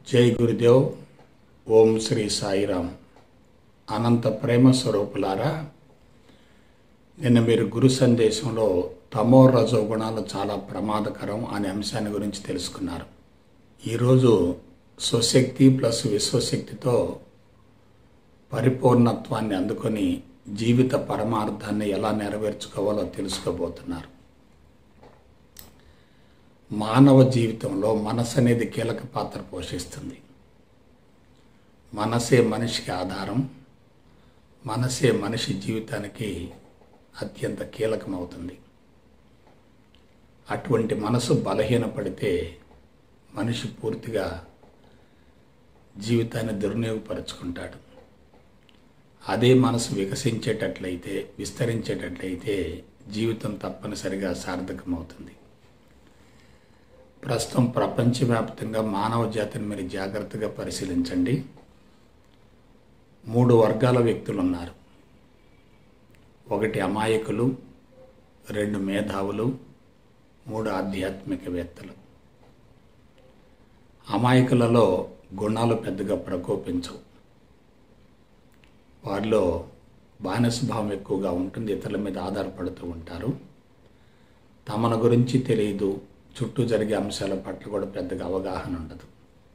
జై గురుదేవ్ ఓం శ్రీ సాయిరామ్ అనంత ప్రేమ స్వరూపులారా నిన్న మీరు గురు సందేశంలో తమో రజో గుణాలు చాలా ప్రమాదకరం అనే అంశాన్ని గురించి తెలుసుకున్నారు ఈరోజు స్వశక్తి ప్లస్ విశ్వశక్తితో పరిపూర్ణత్వాన్ని అందుకొని జీవిత పరమార్థాన్ని ఎలా నెరవేర్చుకోవాలో తెలుసుకోబోతున్నారు మానవ జీవితంలో మనసు అనేది కీలక పాత్ర పోషిస్తుంది మనసే మనిషికి ఆధారం మనసే మనిషి జీవితానికి అత్యంత కీలకమవుతుంది అటువంటి మనసు బలహీనపడితే మనిషి పూర్తిగా జీవితాన్ని దుర్వినియోగపరుచుకుంటాడు అదే మనసు వికసించేటట్లయితే విస్తరించేటట్లయితే జీవితం తప్పనిసరిగా సార్థకమవుతుంది ప్రస్తుతం ప్రపంచవ్యాప్తంగా మానవ జాతిని మీరు జాగ్రత్తగా పరిశీలించండి మూడు వర్గాల వ్యక్తులు ఉన్నారు ఒకటి అమాయకులు రెండు మేధావులు మూడు ఆధ్యాత్మికవేత్తలు అమాయకులలో గుణాలు పెద్దగా ప్రకోపించవు వారిలో బానిసభావం ఎక్కువగా ఉంటుంది ఇతరుల మీద ఆధారపడుతూ ఉంటారు తమను గురించి తెలియదు చుట్టూ జరిగే అంశాల పట్ల కూడా పెద్దగా అవగాహన ఉండదు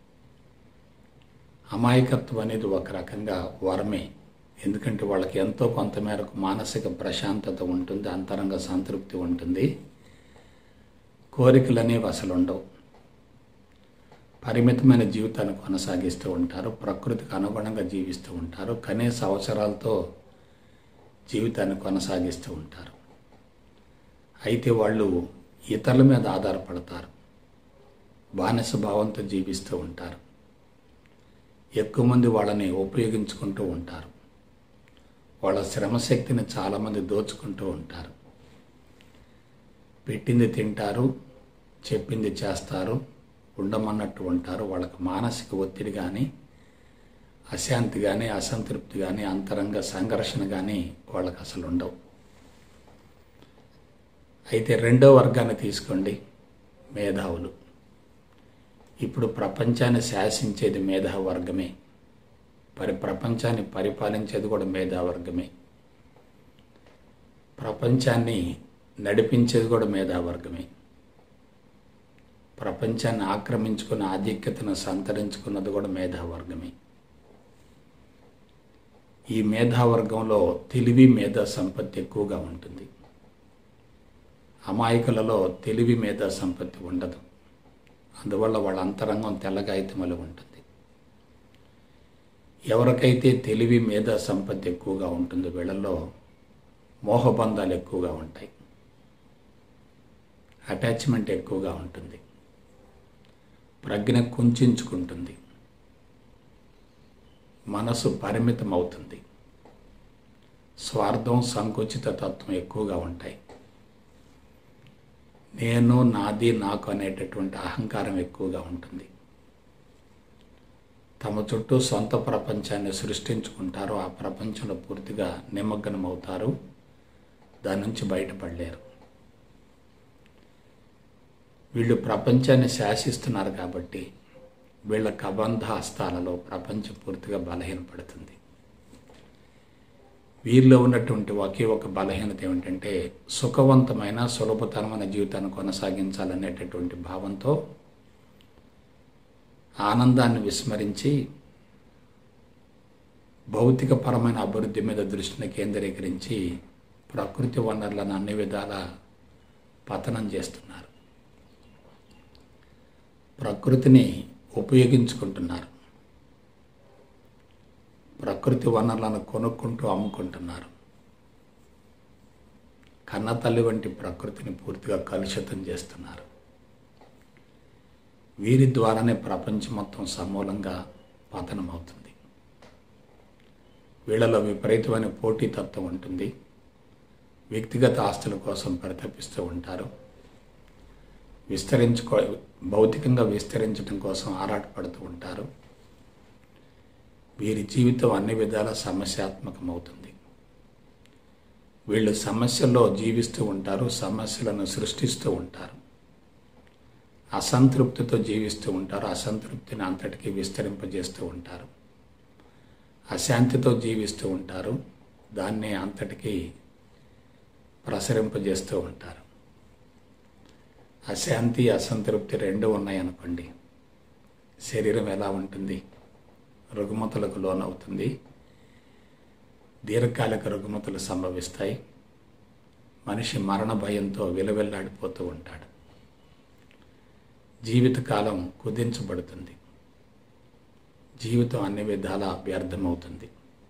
అమాయకత్వం అనేది ఒక రకంగా వరమే ఎందుకంటే వాళ్ళకి ఎంతో కొంత మేరకు మానసిక ప్రశాంతత ఉంటుంది అంతరంగ సంతృప్తి ఉంటుంది కోరికలు అనేవి అసలు ఉండవు పరిమితమైన జీవితాన్ని కొనసాగిస్తూ ఉంటారు ప్రకృతికి అనుగుణంగా జీవిస్తూ ఉంటారు కనీస అవసరాలతో జీవితాన్ని కొనసాగిస్తూ ఉంటారు అయితే వాళ్ళు ఇతరుల మీద ఆధారపడతారు బానిస భావంతో జీవిస్తూ ఉంటారు ఎక్కువ మంది వాళ్ళని ఉపయోగించుకుంటూ ఉంటారు వాళ్ళ శ్రమశక్తిని చాలామంది దోచుకుంటూ ఉంటారు పెట్టింది తింటారు చెప్పింది చేస్తారు ఉండమన్నట్టు ఉంటారు వాళ్ళకి మానసిక ఒత్తిడి కానీ అశాంతి కానీ అసంతృప్తి కానీ అంతరంగ సంఘర్షణ కానీ వాళ్ళకి అసలు ఉండవు అయితే రెండో వర్గాన్ని తీసుకోండి మేధావులు ఇప్పుడు ప్రపంచాన్ని శాసించేది మేధా వర్గమే పరి ప్రపంచాన్ని పరిపాలించేది కూడా మేధావర్గమే ప్రపంచాన్ని నడిపించేది కూడా మేధావర్గమే ప్రపంచాన్ని ఆక్రమించుకున్న ఆధిక్యతను సంతరించుకున్నది కూడా మేధావర్గమే ఈ మేధావర్గంలో తెలివి మేధా సంపత్తి ఎక్కువగా ఉంటుంది అమాయకులలో తెలివి మేధా సంపత్తి ఉండదు అందువల్ల వాళ్ళ అంతరంగం తెల్లగాయితమలు ఉంటుంది ఎవరికైతే తెలివి మేధా సంపత్తి ఎక్కువగా ఉంటుందో వీళ్ళల్లో మోహబంధాలు ఎక్కువగా ఉంటాయి అటాచ్మెంట్ ఎక్కువగా ఉంటుంది ప్రజ్ఞ కుంచుకుంటుంది మనసు పరిమితం అవుతుంది స్వార్థం సంకుచిత తత్వం ఎక్కువగా ఉంటాయి నేను నాది నాకు అనేటటువంటి అహంకారం ఎక్కువగా ఉంటుంది తమ చుట్టూ సొంత ప్రపంచాన్ని సృష్టించుకుంటారు ఆ ప్రపంచంలో పూర్తిగా నిమగ్నం అవుతారు దాని నుంచి బయటపడలేరు వీళ్ళు ప్రపంచాన్ని శాసిస్తున్నారు కాబట్టి వీళ్ళ కబంధ హస్తాలలో ప్రపంచం పూర్తిగా బలహీనపడుతుంది వీరిలో ఉన్నటువంటి ఒకే ఒక బలహీనత ఏమిటంటే సుఖవంతమైన సులభతరమైన జీవితాన్ని కొనసాగించాలనేటటువంటి భావంతో ఆనందాన్ని విస్మరించి భౌతికపరమైన అభివృద్ధి మీద దృష్టిని కేంద్రీకరించి ప్రకృతి వనరులను అన్ని విధాల పతనం చేస్తున్నారు ప్రకృతిని ఉపయోగించుకుంటున్నారు ప్రకృతి వనరులను కొనుక్కుంటూ అమ్ముకుంటున్నారు కన్నతల్లి వంటి ప్రకృతిని పూర్తిగా కలుషితం చేస్తున్నారు వీరి ద్వారానే ప్రపంచం మొత్తం సమూలంగా పతనమవుతుంది వీళ్ళలో విపరీతమైన పోటీతత్వం ఉంటుంది వ్యక్తిగత ఆస్తుల కోసం పరితపిస్తూ ఉంటారు విస్తరించుకో భౌతికంగా విస్తరించడం కోసం ఆరాటపడుతూ ఉంటారు వీరి జీవితం అన్ని విధాల సమస్యాత్మకమవుతుంది వీళ్ళు సమస్యల్లో జీవిస్తూ ఉంటారు సమస్యలను సృష్టిస్తూ ఉంటారు అసంతృప్తితో జీవిస్తూ ఉంటారు అసంతృప్తిని అంతటికీ విస్తరింపజేస్తూ ఉంటారు అశాంతితో జీవిస్తూ ఉంటారు దాన్ని అంతటికీ ప్రసరింపజేస్తూ ఉంటారు అశాంతి అసంతృప్తి రెండు ఉన్నాయనుకోండి శరీరం ఎలా ఉంటుంది రుగ్మతలకు లోనవుతుంది దీర్ఘకాలిక రుగ్మతలు సంభవిస్తాయి మనిషి మరణ భయంతో విలవిల్లాడిపోతూ ఉంటాడు జీవితకాలం కుదించబడుతుంది జీవితం అన్ని విధాలా వ్యర్థమవుతుంది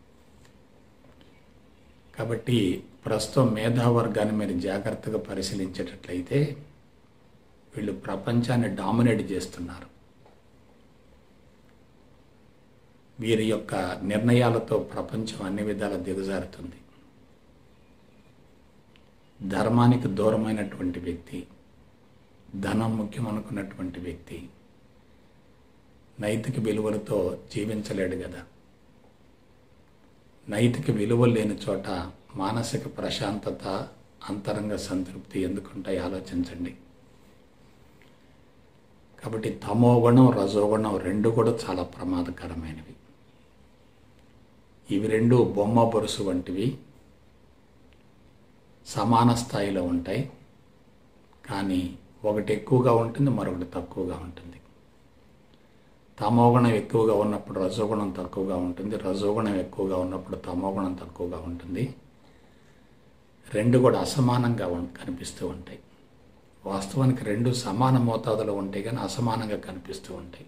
కాబట్టి ప్రస్తుతం మేధావర్గాన్ని మీరు జాగ్రత్తగా పరిశీలించేటట్లయితే వీళ్ళు ప్రపంచాన్ని డామినేట్ చేస్తున్నారు వీరి యొక్క నిర్ణయాలతో ప్రపంచం అన్ని విధాల దిగజారుతుంది ధర్మానికి దూరమైనటువంటి వ్యక్తి ధనం ముఖ్యం అనుకున్నటువంటి వ్యక్తి నైతిక విలువలతో జీవించలేడు కదా నైతిక విలువలు లేని చోట మానసిక ప్రశాంతత అంతరంగ సంతృప్తి ఎందుకుంటాయి ఆలోచించండి కాబట్టి తమోగుణం రజోగుణం రెండు కూడా చాలా ప్రమాదకరమైనవి ఇవి రెండు బొమ్మ బొరుసు వంటివి సమాన స్థాయిలో ఉంటాయి కానీ ఒకటి ఎక్కువగా ఉంటుంది మరొకటి తక్కువగా ఉంటుంది తమోగుణం ఎక్కువగా ఉన్నప్పుడు రజోగుణం తక్కువగా ఉంటుంది రజోగుణం ఎక్కువగా ఉన్నప్పుడు తమోగుణం తక్కువగా ఉంటుంది రెండు కూడా అసమానంగా ఉం- కనిపిస్తూ ఉంటాయి వాస్తవానికి రెండు సమాన మోతాదులో ఉంటాయి కానీ అసమానంగా కనిపిస్తూ ఉంటాయి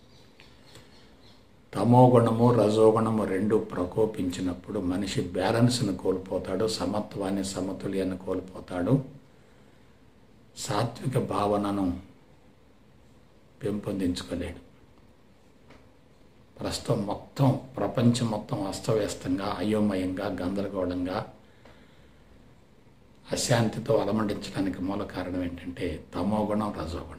తమోగుణము రజోగుణము రెండు ప్రకోపించినప్పుడు మనిషి బ్యాలెన్స్ను కోల్పోతాడు సమత్వాన్ని సమతుల్యాన్ని కోల్పోతాడు సాత్విక భావనను పెంపొందించుకోలేడు ప్రస్తుతం మొత్తం ప్రపంచం మొత్తం అస్తవ్యస్తంగా అయోమయంగా గందరగోళంగా అశాంతితో అలమటించడానికి మూల కారణం ఏంటంటే తమోగుణం రజోగుణం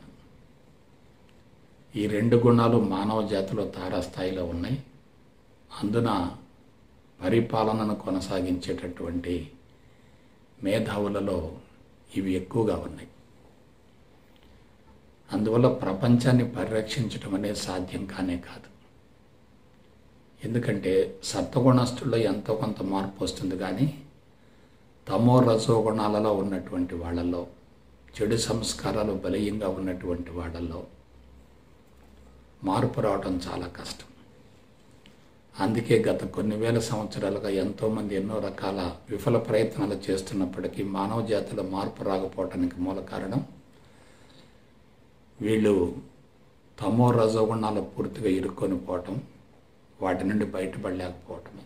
ఈ రెండు గుణాలు మానవ జాతిలో తారాస్థాయిలో ఉన్నాయి అందున పరిపాలనను కొనసాగించేటటువంటి మేధావులలో ఇవి ఎక్కువగా ఉన్నాయి అందువల్ల ప్రపంచాన్ని పరిరక్షించడం అనేది సాధ్యం కానే కాదు ఎందుకంటే సత్వగుణస్తుల్లో ఎంతో కొంత మార్పు వస్తుంది కానీ తమో రజోగుణాలలో ఉన్నటువంటి వాళ్ళల్లో చెడు సంస్కారాలు బలీయంగా ఉన్నటువంటి వాళ్ళల్లో మార్పు రావడం చాలా కష్టం అందుకే గత కొన్ని వేల సంవత్సరాలుగా ఎంతోమంది ఎన్నో రకాల విఫల ప్రయత్నాలు చేస్తున్నప్పటికీ మానవ జాతిలో మార్పు రాకపోవటానికి మూల కారణం వీళ్ళు తమో రజోగుణాలు పూర్తిగా ఇరుక్కొని పోవటం వాటి నుండి బయటపడలేకపోవటమే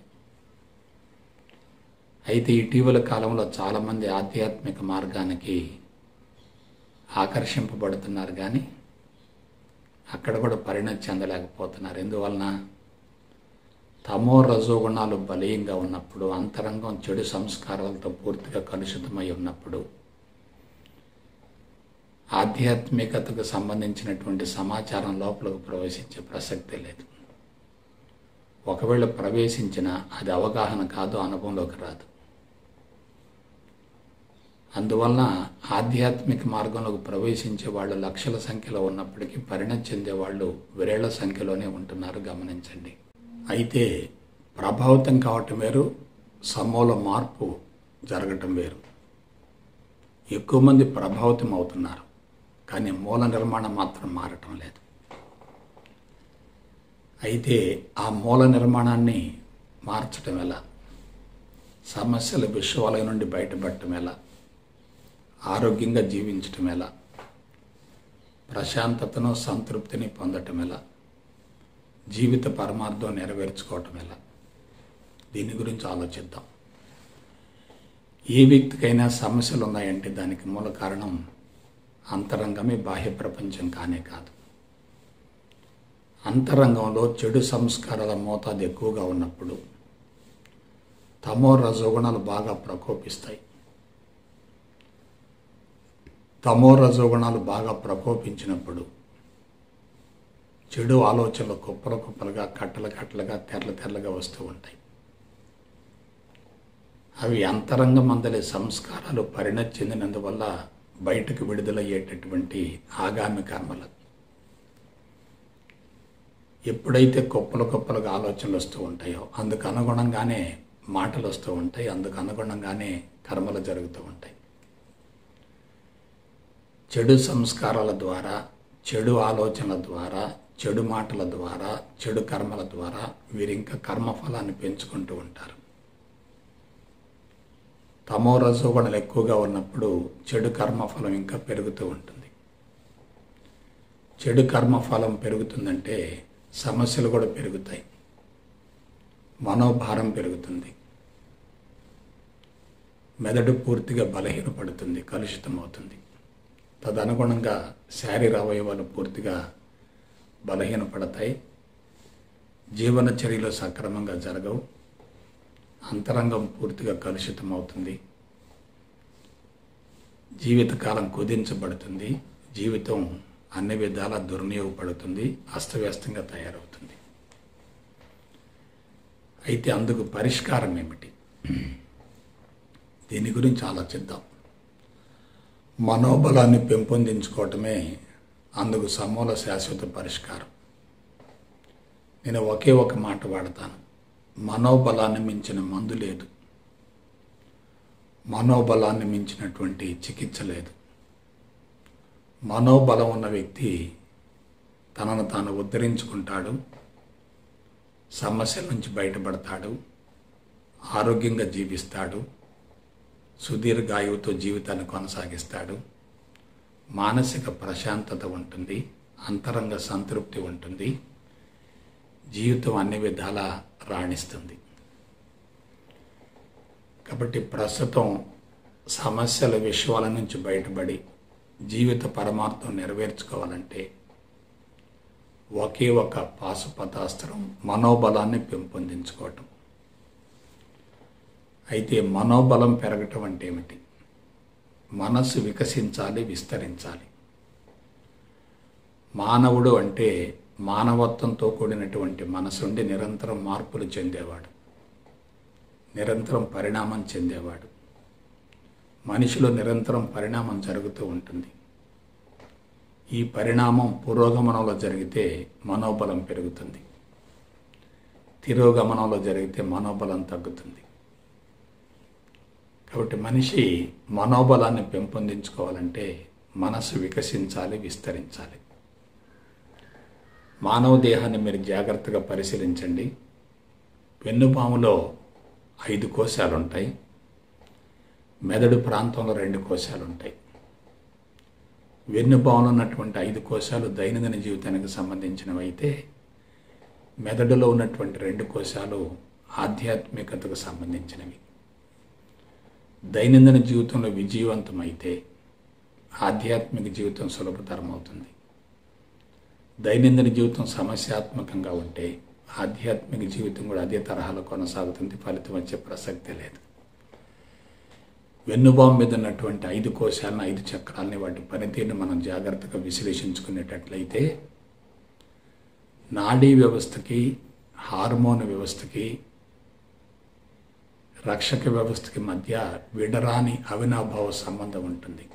అయితే ఇటీవల కాలంలో చాలామంది ఆధ్యాత్మిక మార్గానికి ఆకర్షింపబడుతున్నారు కానీ అక్కడ కూడా పరిణతి చెందలేకపోతున్నారు ఎందువలన తమో రజోగుణాలు బలీయంగా ఉన్నప్పుడు అంతరంగం చెడు సంస్కారాలతో పూర్తిగా కలుషితమై ఉన్నప్పుడు ఆధ్యాత్మికతకు సంబంధించినటువంటి సమాచారం లోపలకు ప్రవేశించే ప్రసక్తే లేదు ఒకవేళ ప్రవేశించినా అది అవగాహన కాదు అనుభవంలోకి రాదు అందువలన ఆధ్యాత్మిక మార్గంలోకి ప్రవేశించే వాళ్ళు లక్షల సంఖ్యలో ఉన్నప్పటికీ పరిణతి చెందే వాళ్ళు విరేళ్ల సంఖ్యలోనే ఉంటున్నారు గమనించండి అయితే ప్రభావితం కావటం వేరు సమూల మార్పు జరగటం వేరు ఎక్కువ మంది ప్రభావితం అవుతున్నారు కానీ మూల నిర్మాణం మాత్రం మారటం లేదు అయితే ఆ మూల నిర్మాణాన్ని మార్చడం ఎలా సమస్యల విశ్వాలయం నుండి బయటపడటం ఎలా ఆరోగ్యంగా జీవించటం ఎలా ప్రశాంతతను సంతృప్తిని పొందటం ఎలా జీవిత పరమార్థం నెరవేర్చుకోవటం ఎలా దీని గురించి ఆలోచిద్దాం ఏ వ్యక్తికైనా సమస్యలు ఉన్నాయంటే దానికి మూల కారణం అంతరంగమే బాహ్య ప్రపంచం కానే కాదు అంతరంగంలో చెడు సంస్కారాల మోతాదు ఎక్కువగా ఉన్నప్పుడు తమో రజోగుణాలు బాగా ప్రకోపిస్తాయి తమో రజోగుణాలు బాగా ప్రకోపించినప్పుడు చెడు ఆలోచనలు కుప్పలు కుప్పలుగా కట్టలు కట్టలుగా తెరలు తెరలుగా వస్తూ ఉంటాయి అవి అంతరంగం అందలి సంస్కారాలు పరిణతి చెందినందువల్ల బయటకు విడుదలయ్యేటటువంటి ఆగామి కర్మలు ఎప్పుడైతే కుప్పలు కుప్పలుగా ఆలోచనలు వస్తూ ఉంటాయో అందుకు అనుగుణంగానే మాటలు వస్తూ ఉంటాయి అందుకు అనుగుణంగానే కర్మలు జరుగుతూ ఉంటాయి చెడు సంస్కారాల ద్వారా చెడు ఆలోచనల ద్వారా చెడు మాటల ద్వారా చెడు కర్మల ద్వారా వీరు ఇంకా కర్మఫలాన్ని పెంచుకుంటూ ఉంటారు తమో రజోగుణాలు ఎక్కువగా ఉన్నప్పుడు చెడు కర్మఫలం ఇంకా పెరుగుతూ ఉంటుంది చెడు కర్మఫలం పెరుగుతుందంటే సమస్యలు కూడా పెరుగుతాయి మనోభారం పెరుగుతుంది మెదడు పూర్తిగా బలహీనపడుతుంది కలుషితమవుతుంది తదనుగుణంగా శారీర అవయవాలు పూర్తిగా బలహీనపడతాయి జీవన చర్యలు సక్రమంగా జరగవు అంతరంగం పూర్తిగా కలుషితమవుతుంది జీవితకాలం కుదించబడుతుంది జీవితం అన్ని విధాలా దుర్వినియోగపడుతుంది అస్తవ్యస్తంగా తయారవుతుంది అయితే అందుకు పరిష్కారం ఏమిటి దీని గురించి ఆలోచిద్దాం మనోబలాన్ని పెంపొందించుకోవటమే అందుకు సమూల శాశ్వత పరిష్కారం నేను ఒకే ఒక మాట వాడతాను మనోబలాన్ని మించిన మందు లేదు మనోబలాన్ని మించినటువంటి చికిత్స లేదు మనోబలం ఉన్న వ్యక్తి తనను తాను ఉద్ధరించుకుంటాడు సమస్యల నుంచి బయటపడతాడు ఆరోగ్యంగా జీవిస్తాడు సుదీర్ఘాయువుతో జీవితాన్ని కొనసాగిస్తాడు మానసిక ప్రశాంతత ఉంటుంది అంతరంగ సంతృప్తి ఉంటుంది జీవితం అన్ని విధాలా రాణిస్తుంది కాబట్టి ప్రస్తుతం సమస్యల విషయాల నుంచి బయటపడి జీవిత పరమార్థం నెరవేర్చుకోవాలంటే ఒకే ఒక పాశుపతాస్త్రం మనోబలాన్ని పెంపొందించుకోవటం అయితే మనోబలం పెరగటం అంటే ఏమిటి మనస్సు వికసించాలి విస్తరించాలి మానవుడు అంటే మానవత్వంతో కూడినటువంటి మనసుండి నిరంతరం మార్పులు చెందేవాడు నిరంతరం పరిణామం చెందేవాడు మనిషిలో నిరంతరం పరిణామం జరుగుతూ ఉంటుంది ఈ పరిణామం పురోగమనంలో జరిగితే మనోబలం పెరుగుతుంది తిరోగమనంలో జరిగితే మనోబలం తగ్గుతుంది కాబట్టి మనిషి మనోబలాన్ని పెంపొందించుకోవాలంటే మనసు వికసించాలి విస్తరించాలి మానవ దేహాన్ని మీరు జాగ్రత్తగా పరిశీలించండి వెన్నుపాములో ఐదు కోశాలు ఉంటాయి మెదడు ప్రాంతంలో రెండు కోశాలు ఉంటాయి వెన్నుపాములో ఉన్నటువంటి ఐదు కోశాలు దైనందిన జీవితానికి సంబంధించినవి అయితే మెదడులో ఉన్నటువంటి రెండు కోశాలు ఆధ్యాత్మికతకు సంబంధించినవి దైనందిన జీవితంలో విజయవంతమైతే ఆధ్యాత్మిక జీవితం సులభతరం అవుతుంది దైనందిన జీవితం సమస్యాత్మకంగా ఉంటే ఆధ్యాత్మిక జీవితం కూడా అదే తరహాలో కొనసాగుతుంది ఫలితం వచ్చే ప్రసక్తే లేదు వెన్నుబాం మీద ఉన్నటువంటి ఐదు కోశాలను ఐదు చక్రాలని వాటి పనితీరుని మనం జాగ్రత్తగా విశ్లేషించుకునేటట్లయితే నాడీ వ్యవస్థకి హార్మోన్ వ్యవస్థకి రక్షక వ్యవస్థకి మధ్య విడరాని అవినాభావ సంబంధం ఉంటుంది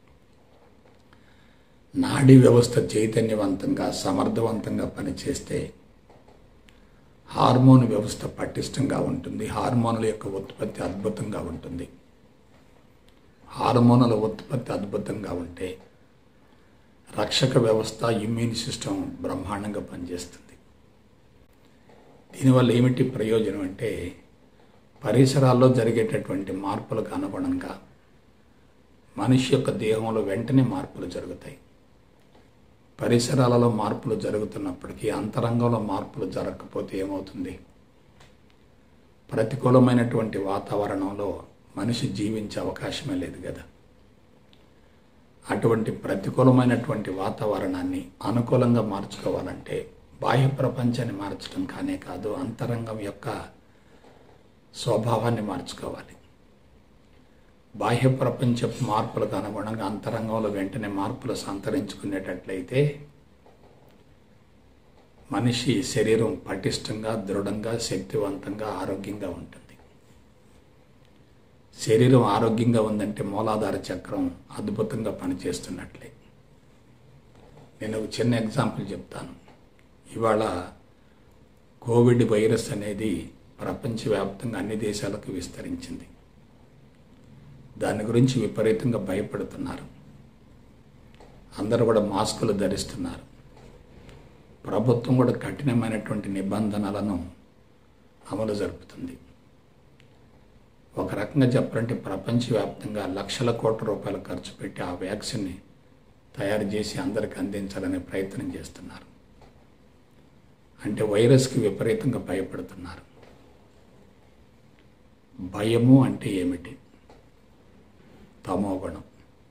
నాడీ వ్యవస్థ చైతన్యవంతంగా సమర్థవంతంగా పనిచేస్తే హార్మోన్ వ్యవస్థ పటిష్టంగా ఉంటుంది హార్మోన్ల యొక్క ఉత్పత్తి అద్భుతంగా ఉంటుంది హార్మోనుల ఉత్పత్తి అద్భుతంగా ఉంటే రక్షక వ్యవస్థ ఇమ్యూన్ సిస్టమ్ బ్రహ్మాండంగా పనిచేస్తుంది దీనివల్ల ఏమిటి ప్రయోజనం అంటే పరిసరాల్లో జరిగేటటువంటి మార్పులకు అనుగుణంగా మనిషి యొక్క దేహంలో వెంటనే మార్పులు జరుగుతాయి పరిసరాలలో మార్పులు జరుగుతున్నప్పటికీ అంతరంగంలో మార్పులు జరగకపోతే ఏమవుతుంది ప్రతికూలమైనటువంటి వాతావరణంలో మనిషి జీవించే అవకాశమే లేదు కదా అటువంటి ప్రతికూలమైనటువంటి వాతావరణాన్ని అనుకూలంగా మార్చుకోవాలంటే బాహ్య ప్రపంచాన్ని మార్చడం కానే కాదు అంతరంగం యొక్క స్వభావాన్ని మార్చుకోవాలి బాహ్య ప్రపంచ మార్పులకు అనుగుణంగా అంతరంగంలో వెంటనే మార్పులు సంతరించుకునేటట్లయితే మనిషి శరీరం పటిష్టంగా దృఢంగా శక్తివంతంగా ఆరోగ్యంగా ఉంటుంది శరీరం ఆరోగ్యంగా ఉందంటే మూలాధార చక్రం అద్భుతంగా పనిచేస్తున్నట్లే నేను ఒక చిన్న ఎగ్జాంపుల్ చెప్తాను ఇవాళ కోవిడ్ వైరస్ అనేది ప్రపంచవ్యాప్తంగా అన్ని దేశాలకు విస్తరించింది దాని గురించి విపరీతంగా భయపడుతున్నారు అందరూ కూడా మాస్కులు ధరిస్తున్నారు ప్రభుత్వం కూడా కఠినమైనటువంటి నిబంధనలను అమలు జరుపుతుంది ఒక రకంగా చెప్పాలంటే ప్రపంచవ్యాప్తంగా లక్షల కోట్ల రూపాయలు ఖర్చు పెట్టి ఆ వ్యాక్సిన్ని తయారు చేసి అందరికి అందించాలనే ప్రయత్నం చేస్తున్నారు అంటే వైరస్కి విపరీతంగా భయపడుతున్నారు భయము అంటే ఏమిటి తమోగుణం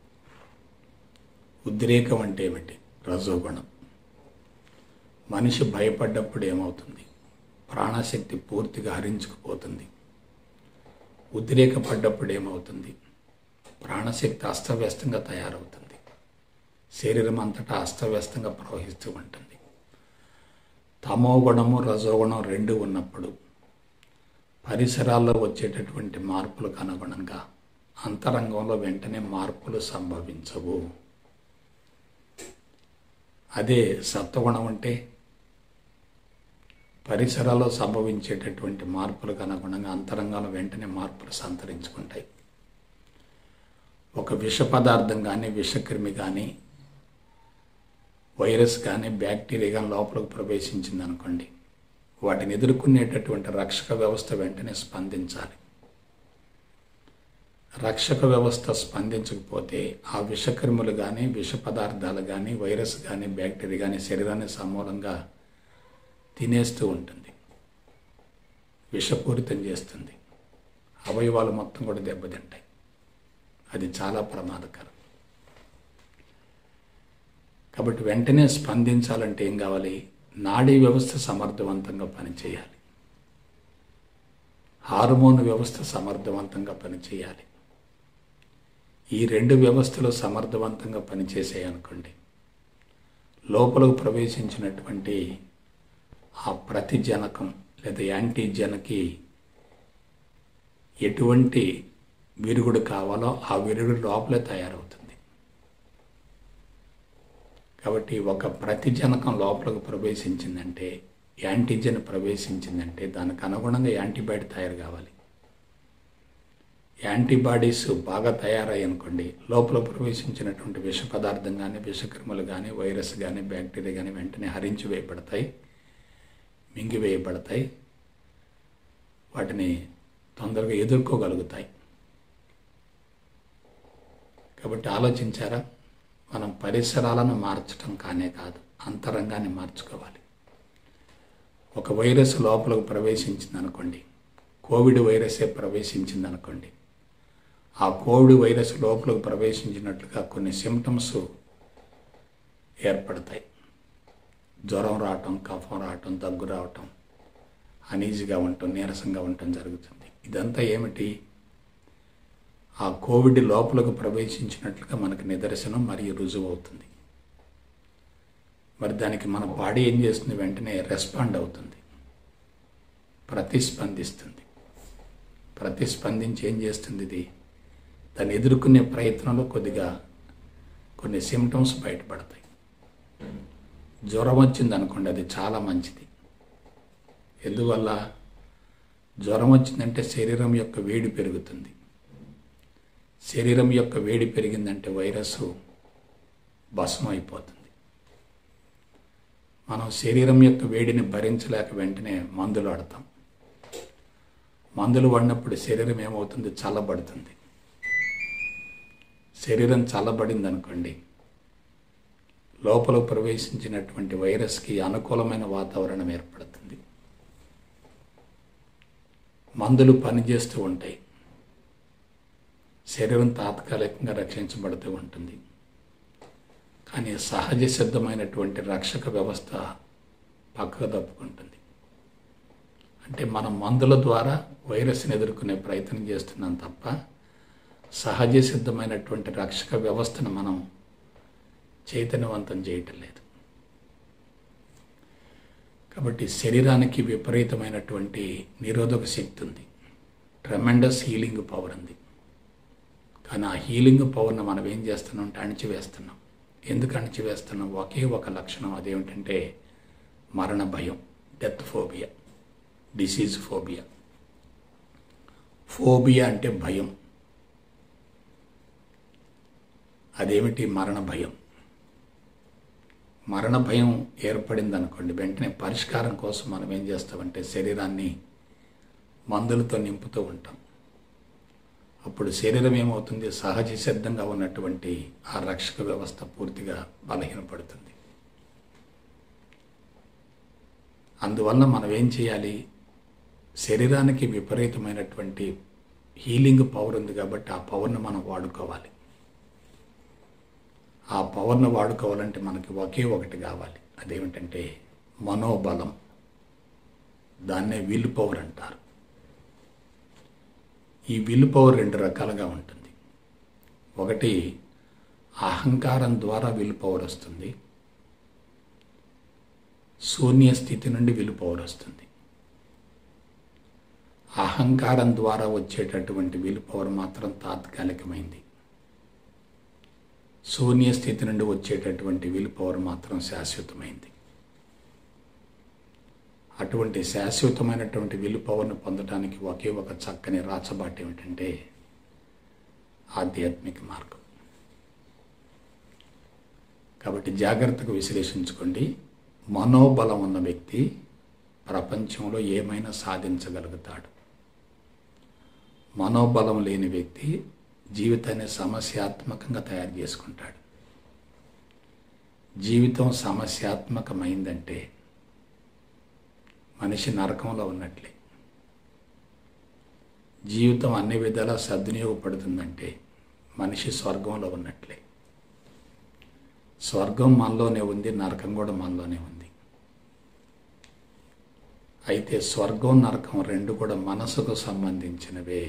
ఉద్రేకం అంటే ఏమిటి రజోగుణం మనిషి భయపడ్డప్పుడు ఏమవుతుంది ప్రాణశక్తి పూర్తిగా హరించుకుపోతుంది ఉద్రేకపడ్డప్పుడు ఏమవుతుంది ప్రాణశక్తి అస్తవ్యస్తంగా తయారవుతుంది శరీరం అంతటా అస్తవ్యస్తంగా ప్రవహిస్తూ ఉంటుంది తమో గుణము రజోగుణం రెండు ఉన్నప్పుడు పరిసరాల్లో వచ్చేటటువంటి మార్పులకు అనుగుణంగా అంతరంగంలో వెంటనే మార్పులు సంభవించవు అదే సత్వగుణం అంటే పరిసరాల్లో సంభవించేటటువంటి మార్పులకు అనుగుణంగా అంతరంగాలు వెంటనే మార్పులు సంతరించుకుంటాయి ఒక విష పదార్థం కానీ విషక్రిమి కానీ వైరస్ కానీ బ్యాక్టీరియా కానీ లోపలికి ప్రవేశించింది అనుకోండి వాటిని ఎదుర్కొనేటటువంటి రక్షక వ్యవస్థ వెంటనే స్పందించాలి రక్షక వ్యవస్థ స్పందించకపోతే ఆ విషక్రిములు కానీ విష పదార్థాలు కానీ వైరస్ కానీ బ్యాక్టీరియా కానీ శరీరాన్ని సమూలంగా తినేస్తూ ఉంటుంది విషపూరితం చేస్తుంది అవయవాలు మొత్తం కూడా దెబ్బతింటాయి అది చాలా ప్రమాదకరం కాబట్టి వెంటనే స్పందించాలంటే ఏం కావాలి నాడీ వ్యవస్థ సమర్థవంతంగా పనిచేయాలి హార్మోన్ వ్యవస్థ సమర్థవంతంగా పనిచేయాలి ఈ రెండు వ్యవస్థలు సమర్థవంతంగా పనిచేసాయి అనుకోండి లోపలకు ప్రవేశించినటువంటి ఆ ప్రతి జనకం లేదా యాంటీ జనకి ఎటువంటి విరుగుడు కావాలో ఆ విరుగుడు లోపలే తయారవుతుంది కాబట్టి ఒక ప్రతిజనకం లోపలికి ప్రవేశించిందంటే యాంటీజెన్ ప్రవేశించిందంటే దానికి అనుగుణంగా యాంటీబాడీ తయారు కావాలి యాంటీబాడీస్ బాగా తయారయ్యి అనుకోండి లోపల ప్రవేశించినటువంటి విష పదార్థం కానీ విషక్రిములు కానీ వైరస్ కానీ బ్యాక్టీరియా కానీ వెంటనే హరించి వేయబడతాయి మింగివేయబడతాయి వాటిని తొందరగా ఎదుర్కోగలుగుతాయి కాబట్టి ఆలోచించారా మనం పరిసరాలను మార్చడం కానే కాదు అంతరంగాన్ని మార్చుకోవాలి ఒక వైరస్ లోపలకు ప్రవేశించింది అనుకోండి కోవిడ్ వైరసే ప్రవేశించింది అనుకోండి ఆ కోవిడ్ వైరస్ లోపలకు ప్రవేశించినట్లుగా కొన్ని సిమ్టమ్స్ ఏర్పడతాయి జ్వరం రావటం కఫం రావటం దగ్గు రావటం అనీజీగా ఉండటం నీరసంగా ఉండటం జరుగుతుంది ఇదంతా ఏమిటి ఆ కోవిడ్ లోపలకు ప్రవేశించినట్లుగా మనకు నిదర్శనం మరియు రుజువు అవుతుంది మరి దానికి మన బాడీ ఏం చేస్తుంది వెంటనే రెస్పాండ్ అవుతుంది ప్రతిస్పందిస్తుంది ప్రతిస్పందించి ఏం చేస్తుంది ఇది దాన్ని ఎదుర్కొనే ప్రయత్నంలో కొద్దిగా కొన్ని సిమ్టమ్స్ బయటపడతాయి జ్వరం వచ్చింది అనుకోండి అది చాలా మంచిది ఎందువల్ల జ్వరం వచ్చిందంటే శరీరం యొక్క వేడి పెరుగుతుంది శరీరం యొక్క వేడి పెరిగిందంటే వైరస్ భస్మం అయిపోతుంది మనం శరీరం యొక్క వేడిని భరించలేక వెంటనే మందులు వాడతాం మందులు వాడినప్పుడు శరీరం ఏమవుతుంది చల్లబడుతుంది శరీరం చల్లబడింది అనుకోండి లోపల ప్రవేశించినటువంటి వైరస్కి అనుకూలమైన వాతావరణం ఏర్పడుతుంది మందులు పనిచేస్తూ ఉంటాయి శరీరం తాత్కాలికంగా రక్షించబడుతూ ఉంటుంది కానీ సహజ సిద్ధమైనటువంటి రక్షక వ్యవస్థ పక్కకు తప్పుకుంటుంది అంటే మనం మందుల ద్వారా వైరస్ని ఎదుర్కొనే ప్రయత్నం చేస్తున్నాం తప్ప సహజ సిద్ధమైనటువంటి రక్షక వ్యవస్థను మనం చైతన్యవంతం చేయటం లేదు కాబట్టి శరీరానికి విపరీతమైనటువంటి నిరోధక శక్తి ఉంది ట్రెమెండస్ హీలింగ్ పవర్ ఉంది కానీ ఆ హీలింగ్ పవర్ని మనం ఏం చేస్తున్నాం అంటే అణిచివేస్తున్నాం ఎందుకు అణిచివేస్తున్నాం ఒకే ఒక లక్షణం అదేమిటంటే మరణ భయం death phobia disease phobia phobia అంటే భయం అదేమిటి మరణ భయం మరణ భయం ఏర్పడింది అనుకోండి వెంటనే పరిష్కారం కోసం మనం ఏం చేస్తామంటే శరీరాన్ని మందులతో నింపుతూ ఉంటాం అప్పుడు శరీరం ఏమవుతుంది సహజ సిద్ధంగా ఉన్నటువంటి ఆ రక్షక వ్యవస్థ పూర్తిగా బలహీనపడుతుంది అందువల్ల మనం ఏం చేయాలి శరీరానికి విపరీతమైనటువంటి హీలింగ్ పవర్ ఉంది కాబట్టి ఆ పవర్ని మనం వాడుకోవాలి ఆ పవర్ను వాడుకోవాలంటే మనకి ఒకే ఒకటి కావాలి అదేమిటంటే మనోబలం దాన్నే విల్ పవర్ అంటారు ఈ విల్ పవర్ రెండు రకాలుగా ఉంటుంది ఒకటి అహంకారం ద్వారా విల్ పవర్ వస్తుంది శూన్య స్థితి నుండి విల్ పవర్ వస్తుంది అహంకారం ద్వారా వచ్చేటటువంటి విల్ పవర్ మాత్రం తాత్కాలికమైంది శూన్య స్థితి నుండి వచ్చేటటువంటి విల్ పవర్ మాత్రం శాశ్వతమైంది అటువంటి శాశ్వతమైనటువంటి విల్ పవర్ను పొందడానికి ఒకే ఒక చక్కని రాచబాట ఏమిటంటే ఆధ్యాత్మిక మార్గం కాబట్టి జాగ్రత్తగా విశ్లేషించుకోండి మనోబలం ఉన్న వ్యక్తి ప్రపంచంలో ఏమైనా సాధించగలుగుతాడు మనోబలం లేని వ్యక్తి జీవితాన్ని సమస్యాత్మకంగా తయారు చేసుకుంటాడు జీవితం సమస్యాత్మకమైందంటే మనిషి నరకంలో ఉన్నట్లే జీవితం అన్ని విధాలా సద్వినియోగపడుతుందంటే మనిషి స్వర్గంలో ఉన్నట్లే స్వర్గం మనలోనే ఉంది నరకం కూడా మనలోనే ఉంది అయితే స్వర్గం నరకం రెండు కూడా మనసుకు సంబంధించినవే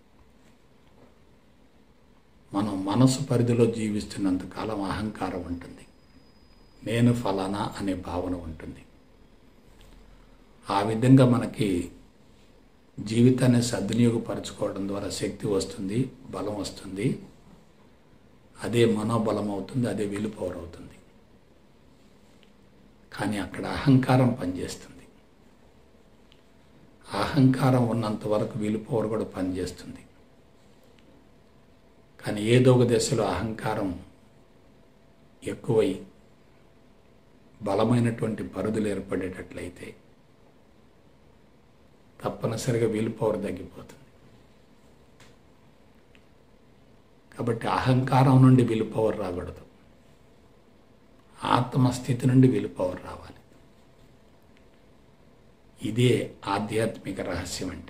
మనం మనసు పరిధిలో జీవిస్తున్నంత కాలం అహంకారం ఉంటుంది నేను ఫలానా అనే భావన ఉంటుంది ఆ విధంగా మనకి జీవితాన్ని సద్వినియోగపరచుకోవడం ద్వారా శక్తి వస్తుంది బలం వస్తుంది అదే మనోబలం అవుతుంది అదే విలు పవర్ అవుతుంది కానీ అక్కడ అహంకారం పనిచేస్తుంది అహంకారం ఉన్నంత వరకు విలు పవర్ కూడా పనిచేస్తుంది కానీ ఏదో ఒక దశలో అహంకారం ఎక్కువై బలమైనటువంటి పరిధులు ఏర్పడేటట్లయితే తప్పనిసరిగా విల్ పవర్ తగ్గిపోతుంది కాబట్టి అహంకారం నుండి విల్ పవర్ రాకూడదు ఆత్మస్థితి నుండి విల్ పవర్ రావాలి ఇదే ఆధ్యాత్మిక రహస్యం అంటే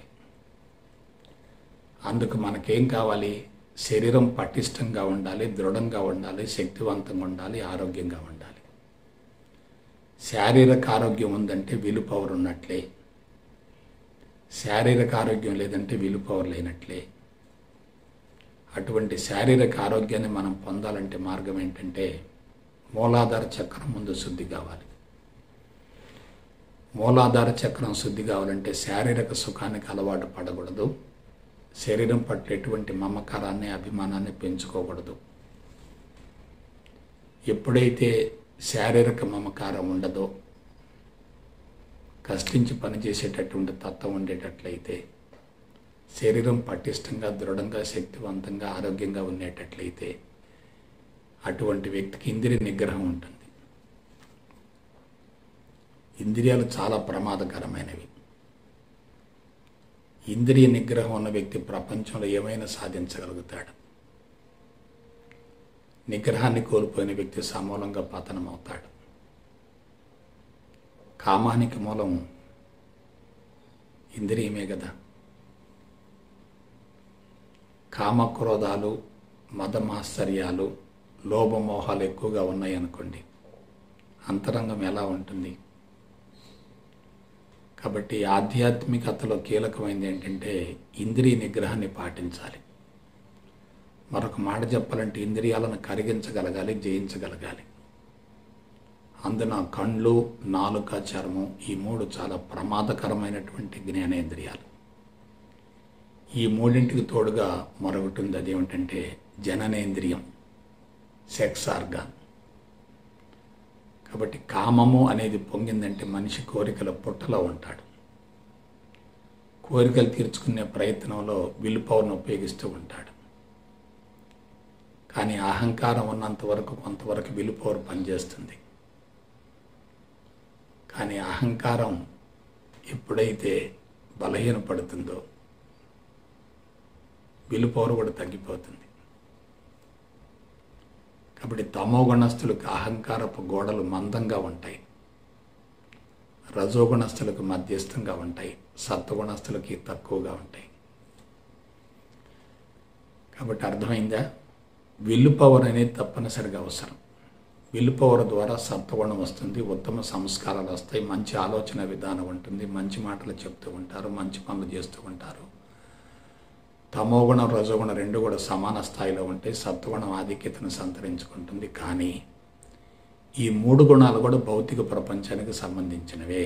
అందుకు మనకేం కావాలి శరీరం పటిష్టంగా ఉండాలి దృఢంగా ఉండాలి శక్తివంతంగా ఉండాలి ఆరోగ్యంగా ఉండాలి శారీరక ఆరోగ్యం ఉందంటే విలు పవర్ ఉన్నట్లే శారీరక ఆరోగ్యం లేదంటే విలు పవర్ లేనట్లే అటువంటి శారీరక ఆరోగ్యాన్ని మనం పొందాలంటే మార్గం ఏంటంటే మూలాధార చక్రం ముందు శుద్ధి కావాలి మూలాధార చక్రం శుద్ధి కావాలంటే శారీరక సుఖానికి అలవాటు పడకూడదు శరీరం పట్ల ఎటువంటి మమకారాన్ని అభిమానాన్ని పెంచుకోకూడదు ఎప్పుడైతే శారీరక మమకారం ఉండదో కష్టించి పనిచేసేటటువంటి తత్వం ఉండేటట్లయితే శరీరం పటిష్టంగా దృఢంగా శక్తివంతంగా ఆరోగ్యంగా ఉండేటట్లయితే అటువంటి వ్యక్తికి ఇంద్రియ నిగ్రహం ఉంటుంది ఇంద్రియాలు చాలా ప్రమాదకరమైనవి ఇంద్రియ నిగ్రహం ఉన్న వ్యక్తి ప్రపంచంలో ఏమైనా సాధించగలుగుతాడు నిగ్రహాన్ని కోల్పోయిన వ్యక్తి సమూలంగా పతనమవుతాడు కామానికి మూలం ఇంద్రియమే కదా కామక్రోధాలు మదమాశ్చర్యాలు లోభమోహాలు ఎక్కువగా ఉన్నాయి అనుకోండి అంతరంగం ఎలా ఉంటుంది కాబట్టి ఆధ్యాత్మికతలో కీలకమైనది ఏంటంటే ఇంద్రియ నిగ్రహాన్ని పాటించాలి మరొక మాట చెప్పాలంటే ఇంద్రియాలను కరిగించగలగాలి జయించగలగాలి అందున కళ్ళు నాలుక చర్మం ఈ మూడు చాలా ప్రమాదకరమైనటువంటి జ్ఞానేంద్రియాలు ఈ మూడింటికి తోడుగా మరొకటి ఉంది అదేమిటంటే జననేంద్రియం సెక్స్ ఆర్గాన్ కాబట్టి కామము అనేది పొంగిందంటే మనిషి కోరికల పుట్టలో ఉంటాడు కోరికలు తీర్చుకునే ప్రయత్నంలో విల్ పవర్ను ఉపయోగిస్తూ ఉంటాడు కానీ అహంకారం ఉన్నంత వరకు కొంతవరకు విల్ పవర్ పనిచేస్తుంది కానీ అహంకారం ఎప్పుడైతే బలహీనపడుతుందో విల్ పవర్ కూడా తగ్గిపోతుంది కాబట్టి తమో గుణస్థులకు అహంకారపు గోడలు మందంగా ఉంటాయి రజోగుణస్థులకు మధ్యస్థంగా ఉంటాయి సత్వగుణస్థులకి తక్కువగా ఉంటాయి కాబట్టి అర్థమైందా విల్లు పవర్ అనేది తప్పనిసరిగా అవసరం విల్లు పవర్ ద్వారా సత్వగుణం వస్తుంది ఉత్తమ సంస్కారాలు వస్తాయి మంచి ఆలోచన విధానం ఉంటుంది మంచి మాటలు చెప్తూ ఉంటారు మంచి పనులు చేస్తూ ఉంటారు తమోగుణం రజోగుణం రెండు కూడా సమాన స్థాయిలో ఉంటాయి సత్వగుణం ఆధిక్యతను సంతరించుకుంటుంది కానీ ఈ మూడు గుణాలు కూడా భౌతిక ప్రపంచానికి సంబంధించినవే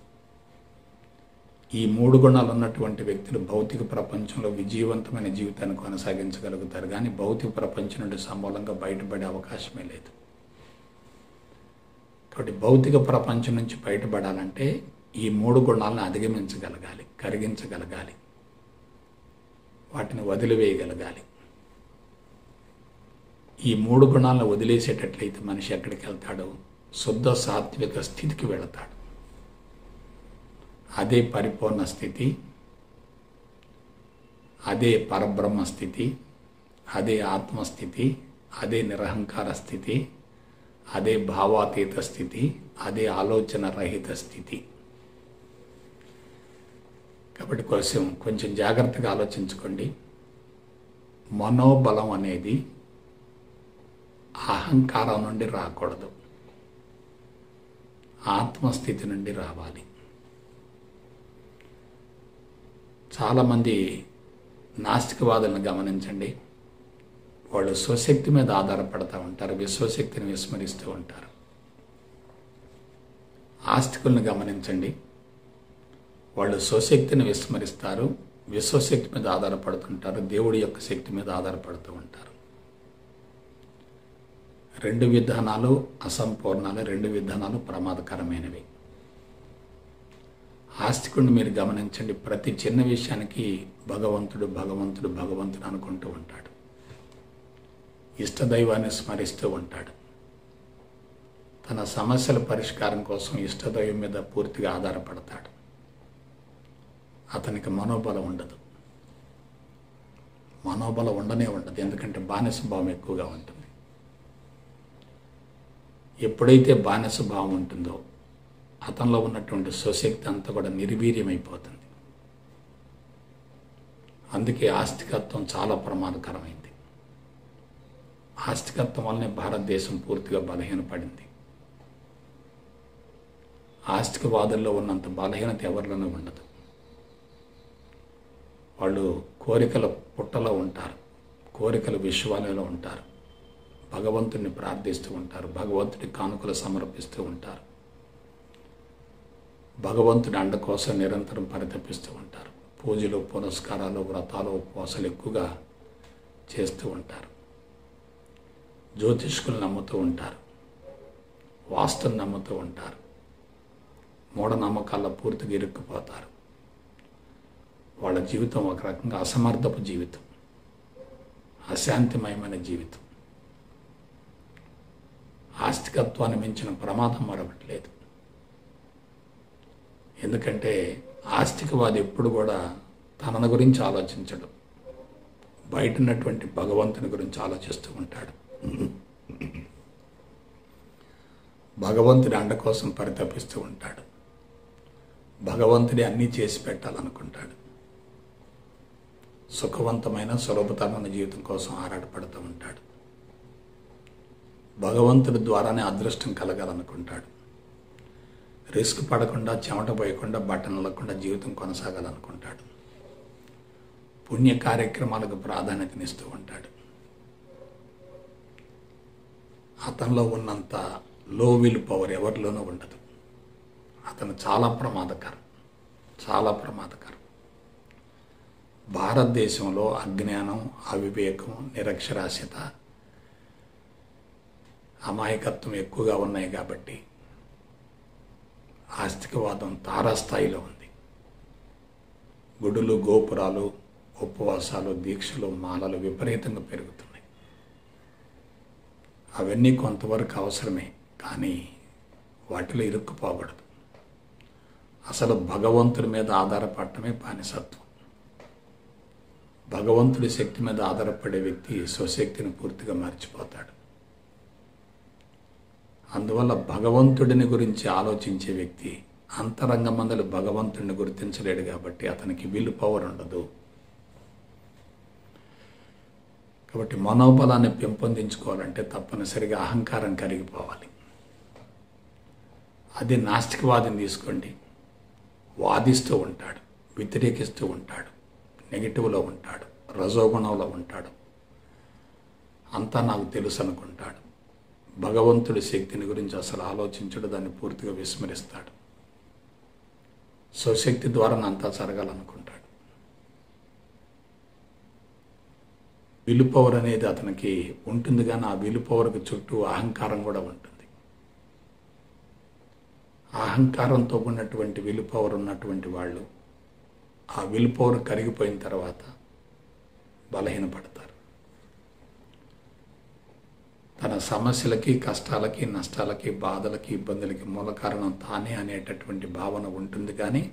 ఈ మూడు గుణాలు ఉన్నటువంటి వ్యక్తులు భౌతిక ప్రపంచంలో విజయవంతమైన జీవితాన్ని కొనసాగించగలుగుతారు కానీ భౌతిక ప్రపంచం నుండి సమూలంగా బయటపడే అవకాశమే లేదు కాబట్టి భౌతిక ప్రపంచం నుంచి బయటపడాలంటే ఈ మూడు గుణాలను అధిగమించగలగాలి కరిగించగలగాలి వాటిని వదిలివేయగలగాలి ఈ మూడు గుణాలను వదిలేసేటట్లయితే మనిషి ఎక్కడికి వెళ్తాడు శుద్ధ సాత్విక స్థితికి వెళతాడు అదే పరిపూర్ణ స్థితి అదే పరబ్రహ్మ స్థితి అదే ఆత్మస్థితి అదే నిరహంకార స్థితి అదే భావాతీత స్థితి అదే ఆలోచన రహిత స్థితి కాబట్టి కొంచెం కొంచెం జాగ్రత్తగా ఆలోచించుకోండి మనోబలం అనేది అహంకారం నుండి రాకూడదు ఆత్మస్థితి నుండి రావాలి చాలామంది నాస్తికవాదులను గమనించండి వాళ్ళు స్వశక్తి మీద ఆధారపడతా ఉంటారు విశ్వశక్తిని విస్మరిస్తూ ఉంటారు ఆస్తికులను గమనించండి వాళ్ళు స్వశక్తిని విస్మరిస్తారు విశ్వశక్తి మీద ఆధారపడుతుంటారు దేవుడి యొక్క శక్తి మీద ఆధారపడుతూ ఉంటారు రెండు విధానాలు అసంపూర్ణాలు రెండు విధానాలు ప్రమాదకరమైనవి ఆస్తికుడిని మీరు గమనించండి ప్రతి చిన్న విషయానికి భగవంతుడు భగవంతుడు భగవంతుడు అనుకుంటూ ఉంటాడు ఇష్టదైవాన్ని స్మరిస్తూ ఉంటాడు తన సమస్యల పరిష్కారం కోసం ఇష్టదైవం మీద పూర్తిగా ఆధారపడతాడు అతనికి మనోబలం ఉండదు మనోబలం ఉండనే ఉండదు ఎందుకంటే బానిస భావం ఎక్కువగా ఉంటుంది ఎప్పుడైతే బానిస భావం ఉంటుందో అతనిలో ఉన్నటువంటి స్వశక్తి అంతా కూడా నిర్వీర్యమైపోతుంది అందుకే ఆస్తికత్వం చాలా ప్రమాదకరమైంది ఆస్తికత్వం వల్లనే భారతదేశం పూర్తిగా బలహీనపడింది ఆస్తికవాదుల్లో ఉన్నంత బలహీనత ఎవరిలోనూ ఉండదు వాళ్ళు కోరికల పుట్టలో ఉంటారు కోరికల విశ్వాలలో ఉంటారు భగవంతుడిని ప్రార్థిస్తూ ఉంటారు భగవంతుడి కానుకలు సమర్పిస్తూ ఉంటారు భగవంతుడి అండ కోసం నిరంతరం పరితపిస్తూ ఉంటారు పూజలు పునస్కారాలు వ్రతాలు ఉపవాసాలు ఎక్కువగా చేస్తూ ఉంటారు జ్యోతిష్కులు నమ్ముతూ ఉంటారు వాస్తుని నమ్ముతూ ఉంటారు మూఢనమ్మకాల్లో పూర్తిగా ఇరుక్కుపోతారు వాళ్ళ జీవితం ఒక రకంగా అసమర్థపు జీవితం అశాంతిమయమైన జీవితం ఆస్తికత్వాన్ని మించిన ప్రమాదం మరొకటి లేదు ఎందుకంటే ఆస్తికవాది ఎప్పుడు కూడా తనను గురించి ఆలోచించడు బయట ఉన్నటువంటి భగవంతుని గురించి ఆలోచిస్తూ ఉంటాడు భగవంతుడి అండ కోసం పరితపిస్తూ ఉంటాడు భగవంతుడి అన్నీ చేసి పెట్టాలనుకుంటాడు సుఖవంతమైన సులభతరమైన జీవితం కోసం ఆరాటపడుతూ ఉంటాడు భగవంతుడి ద్వారానే అదృష్టం కలగాలనుకుంటాడు రిస్క్ పడకుండా చెమట పోయకుండా బట్టలు నలగకుండా జీవితం కొనసాగాలనుకుంటాడు పుణ్య కార్యక్రమాలకు ప్రాధాన్యతనిస్తూ ఉంటాడు అతనిలో ఉన్నంత లో విల్ పవర్ ఎవరిలోనూ ఉండదు అతను చాలా ప్రమాదకరం చాలా ప్రమాదకరం భారతదేశంలో అజ్ఞానం అవివేకం నిరక్షరాస్యత అమాయకత్వం ఎక్కువగా ఉన్నాయి కాబట్టి ఆస్తికవాదం తారాస్థాయిలో ఉంది గుడులు గోపురాలు ఉపవాసాలు దీక్షలు మాలలు విపరీతంగా పెరుగుతున్నాయి అవన్నీ కొంతవరకు అవసరమే కానీ వాటిలో ఇరుక్కుపోకూడదు అసలు భగవంతుడి మీద ఆధారపడటమే బానిసత్వం భగవంతుడి శక్తి మీద ఆధారపడే వ్యక్తి స్వశక్తిని పూర్తిగా మర్చిపోతాడు అందువల్ల భగవంతుడిని గురించి ఆలోచించే వ్యక్తి అంతరంగమందలి భగవంతుడిని గుర్తించలేడు కాబట్టి అతనికి విల్ పవర్ ఉండదు కాబట్టి మనోబలాన్ని పెంపొందించుకోవాలంటే తప్పనిసరిగా అహంకారం కరిగిపోవాలి అది నాస్తికవాదిని తీసుకోండి వాదిస్తూ ఉంటాడు వ్యతిరేకిస్తూ ఉంటాడు నెగిటివ్లో ఉంటాడు రజోగుణంలో ఉంటాడు అంతా నాకు తెలుసు అనుకుంటాడు భగవంతుడి శక్తిని గురించి అసలు ఆలోచించడు దాన్ని పూర్తిగా విస్మరిస్తాడు స్వశక్తి ద్వారా అంతా జరగాలనుకుంటాడు విలు పవర్ అనేది అతనికి ఉంటుంది కానీ ఆ విలు పవర్కి చుట్టూ అహంకారం కూడా ఉంటుంది అహంకారంతో ఉన్నటువంటి విలు పవర్ ఉన్నటువంటి వాళ్ళు ఆ విల్ పవర్ కరిగిపోయిన తర్వాత బలహీనపడతారు తన సమస్యలకి కష్టాలకి నష్టాలకి బాధలకి ఇబ్బందులకి మూల కారణం తానే అనేటటువంటి భావన ఉంటుంది కానీ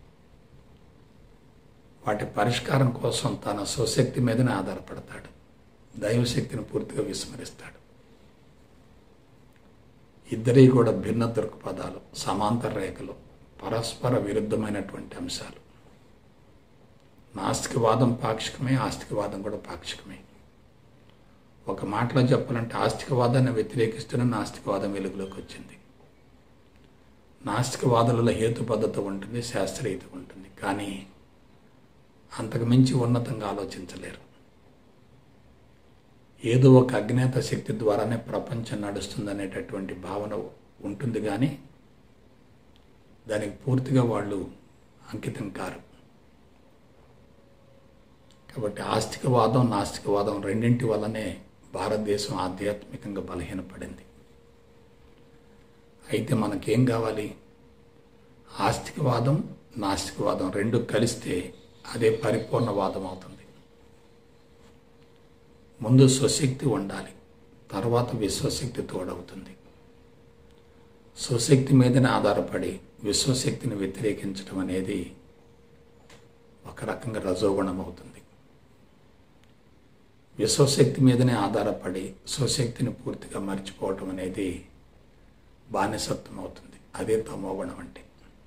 వాటి పరిష్కారం కోసం తన స్వశక్తి మీదనే ఆధారపడతాడు దైవశక్తిని పూర్తిగా విస్మరిస్తాడు ఇద్దరి కూడా భిన్న దృక్పథాలు సమాంతర రేఖలు పరస్పర విరుద్ధమైనటువంటి అంశాలు నాస్తికవాదం పాక్షికమే ఆస్తికవాదం కూడా పాక్షికమే ఒక మాటలో చెప్పాలంటే ఆస్తికవాదాన్ని వ్యతిరేకిస్తూనే నాస్తికవాదం వెలుగులోకి వచ్చింది నాస్తికవాదులలో హేతుబద్ధత ఉంటుంది శాస్త్రీయత ఉంటుంది కానీ అంతకు మించి ఉన్నతంగా ఆలోచించలేరు ఏదో ఒక అజ్ఞాత శక్తి ద్వారానే ప్రపంచం నడుస్తుందనేటటువంటి భావన ఉంటుంది కానీ దానికి పూర్తిగా వాళ్ళు అంకితం కారు కాబట్టి ఆస్తికవాదం నాస్తికవాదం రెండింటి వల్లనే భారతదేశం ఆధ్యాత్మికంగా బలహీనపడింది అయితే మనకేం కావాలి ఆస్తికవాదం నాస్తికవాదం రెండు కలిస్తే అదే పరిపూర్ణవాదం అవుతుంది ముందు స్వశక్తి ఉండాలి తర్వాత విశ్వశక్తి తోడవుతుంది స్వశక్తి మీదనే ఆధారపడి విశ్వశక్తిని వ్యతిరేకించడం అనేది ఒక రకంగా రజోగుణం అవుతుంది విశ్వశక్తి మీదనే ఆధారపడి స్వశక్తిని పూర్తిగా మర్చిపోవటం అనేది బానిసత్వం అవుతుంది అదే తమోగుణం అంటే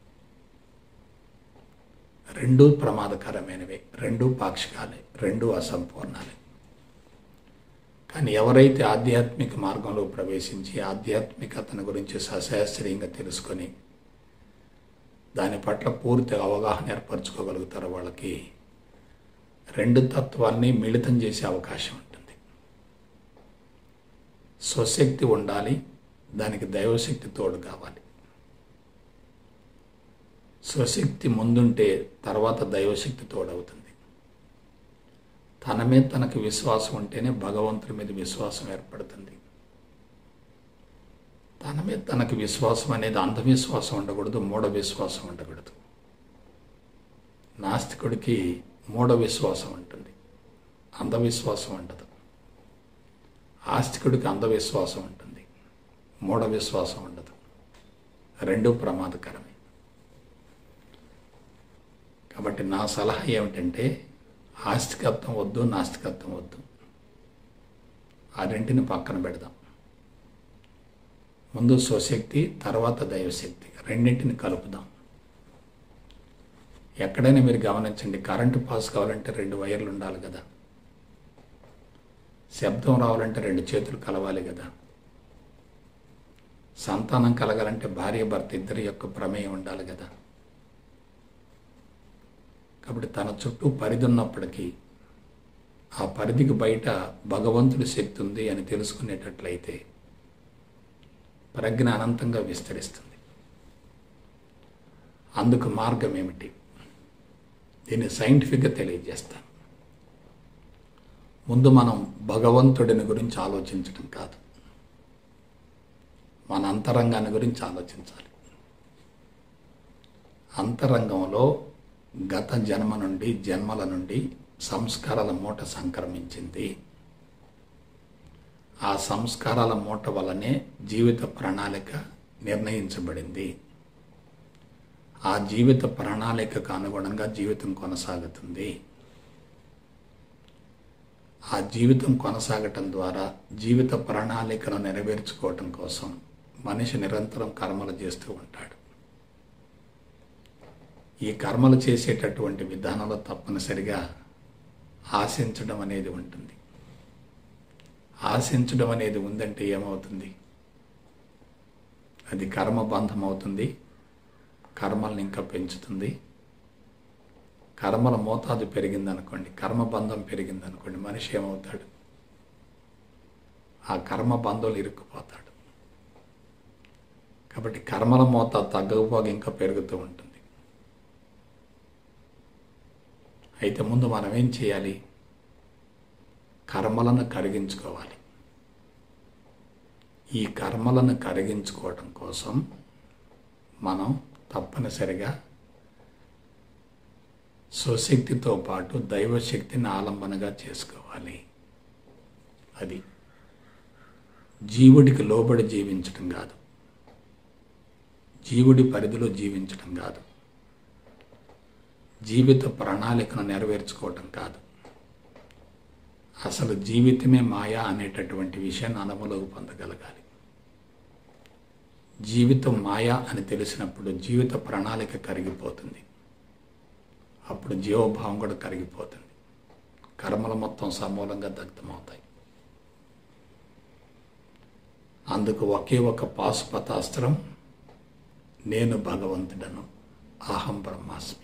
రెండూ ప్రమాదకరమైనవే రెండూ పాక్షికాలే రెండూ అసంపూర్ణాలే కానీ ఎవరైతే ఆధ్యాత్మిక మార్గంలో ప్రవేశించి ఆధ్యాత్మికతను గురించి సశాస్త్రీయంగా తెలుసుకొని దాని పట్ల పూర్తి అవగాహన ఏర్పరచుకోగలుగుతారో వాళ్ళకి రెండు తత్వాన్ని మిళితం చేసే అవకాశం ఉంటుంది స్వశక్తి ఉండాలి దానికి దైవశక్తి తోడు కావాలి స్వశక్తి ముందుంటే తర్వాత దైవశక్తి తోడవుతుంది తన మీద తనకు విశ్వాసం ఉంటేనే భగవంతుడి మీద విశ్వాసం ఏర్పడుతుంది తన మీద తనకు విశ్వాసం అనేది అంధవిశ్వాసం ఉండకూడదు మూఢ విశ్వాసం ఉండకూడదు నాస్తికుడికి మూఢ విశ్వాసం ఉంటుంది అంధవిశ్వాసం ఉండదు ఆస్తికుడికి అంధవిశ్వాసం ఉంటుంది మూఢ విశ్వాసం ఉండదు రెండు ప్రమాదకరమే కాబట్టి నా సలహా ఏమిటంటే ఆస్తికత్వం వద్దు నాస్తికత్వం వద్దు ఆ రెంటిని పక్కన పెడదాం ముందు స్వశక్తి తర్వాత దైవశక్తి రెండింటిని కలుపుదాం ఎక్కడైనా మీరు గమనించండి కరెంటు పాస్ కావాలంటే రెండు వైర్లు ఉండాలి కదా శబ్దం రావాలంటే రెండు చేతులు కలవాలి కదా సంతానం కలగాలంటే భార్య భర్త ఇద్దరి యొక్క ప్రమేయం ఉండాలి కదా కాబట్టి తన చుట్టూ పరిధి ఉన్నప్పటికీ ఆ పరిధికి బయట భగవంతుడి శక్తి ఉంది అని తెలుసుకునేటట్లయితే ప్రజ్ఞ అనంతంగా విస్తరిస్తుంది అందుకు మార్గం ఏమిటి దీన్ని సైంటిఫిక్గా తెలియజేస్తాను ముందు మనం భగవంతుడిని గురించి ఆలోచించడం కాదు మన అంతరంగాన్ని గురించి ఆలోచించాలి అంతరంగంలో గత జన్మ నుండి జన్మల నుండి సంస్కారాల మూట సంక్రమించింది ఆ సంస్కారాల మూట వల్లనే జీవిత ప్రణాళిక నిర్ణయించబడింది ఆ జీవిత ప్రణాళికకు అనుగుణంగా జీవితం కొనసాగుతుంది ఆ జీవితం కొనసాగటం ద్వారా జీవిత ప్రణాళికను నెరవేర్చుకోవటం కోసం మనిషి నిరంతరం కర్మలు చేస్తూ ఉంటాడు ఈ కర్మలు చేసేటటువంటి విధానంలో తప్పనిసరిగా ఆశించడం అనేది ఉంటుంది ఆశించడం అనేది ఉందంటే ఏమవుతుంది అది కర్మబంధం అవుతుంది కర్మల్ని ఇంకా పెంచుతుంది కర్మల మోతాదు పెరిగిందనుకోండి కర్మబంధం పెరిగిందనుకోండి మనిషి ఏమవుతాడు ఆ కర్మబంధంలో ఇరుక్కుపోతాడు కాబట్టి కర్మల మోతాదు తగ్గకపోగా ఇంకా పెరుగుతూ ఉంటుంది అయితే ముందు మనం ఏం చేయాలి కర్మలను కరిగించుకోవాలి ఈ కర్మలను కరిగించుకోవటం కోసం మనం తప్పనిసరిగా స్వశక్తితో పాటు దైవశక్తిని ఆలంబనగా చేసుకోవాలి అది జీవుడికి లోబడి జీవించటం కాదు జీవుడి పరిధిలో జీవించటం కాదు జీవిత ప్రణాళికను నెరవేర్చుకోవటం కాదు అసలు జీవితమే మాయా అనేటటువంటి విషయాన్ని అనుభవంలోకి పొందగలగాలి జీవితం మాయా అని తెలిసినప్పుడు జీవిత ప్రణాళిక కరిగిపోతుంది అప్పుడు జీవభావం కూడా కరిగిపోతుంది కర్మలు మొత్తం సమూలంగా దగ్ధమవుతాయి అందుకు ఒకే ఒక పాశుపతాస్త్రం నేను భగవంతుడను అహం బ్రహ్మాస్మి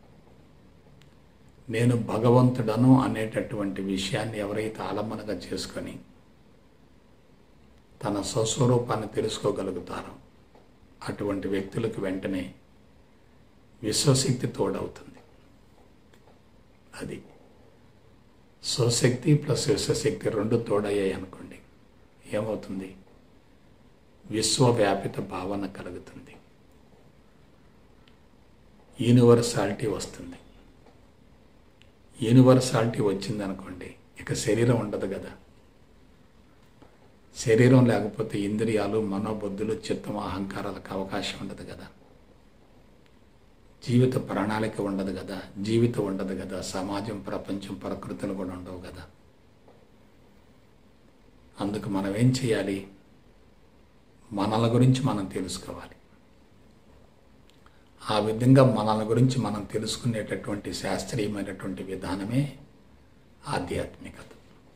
నేను భగవంతుడను అనేటటువంటి విషయాన్ని ఎవరైతే ఆలంబనగా చేసుకొని తన స్వస్వరూపాన్ని తెలుసుకోగలుగుతారో అటువంటి వ్యక్తులకు వెంటనే విశ్వశక్తి తోడవుతుంది అది స్వశక్తి ప్లస్ విశ్వశక్తి రెండు తోడయ్యాయి అనుకోండి ఏమవుతుంది విశ్వవ్యాపిత భావన కలుగుతుంది యూనివర్సాలిటీ వస్తుంది యూనివర్సాలిటీ వచ్చిందనుకోండి ఇక శరీరం ఉండదు కదా శరీరం లేకపోతే ఇంద్రియాలు మనోబుద్ధులు చిత్తం అహంకారాలకు అవకాశం ఉండదు కదా జీవిత ప్రణాళిక ఉండదు కదా జీవితం ఉండదు కదా సమాజం ప్రపంచం ప్రకృతులు కూడా ఉండవు కదా అందుకు మనం ఏం చేయాలి మనల గురించి మనం తెలుసుకోవాలి ఆ విధంగా మనల గురించి మనం తెలుసుకునేటటువంటి శాస్త్రీయమైనటువంటి విధానమే ఆధ్యాత్మికత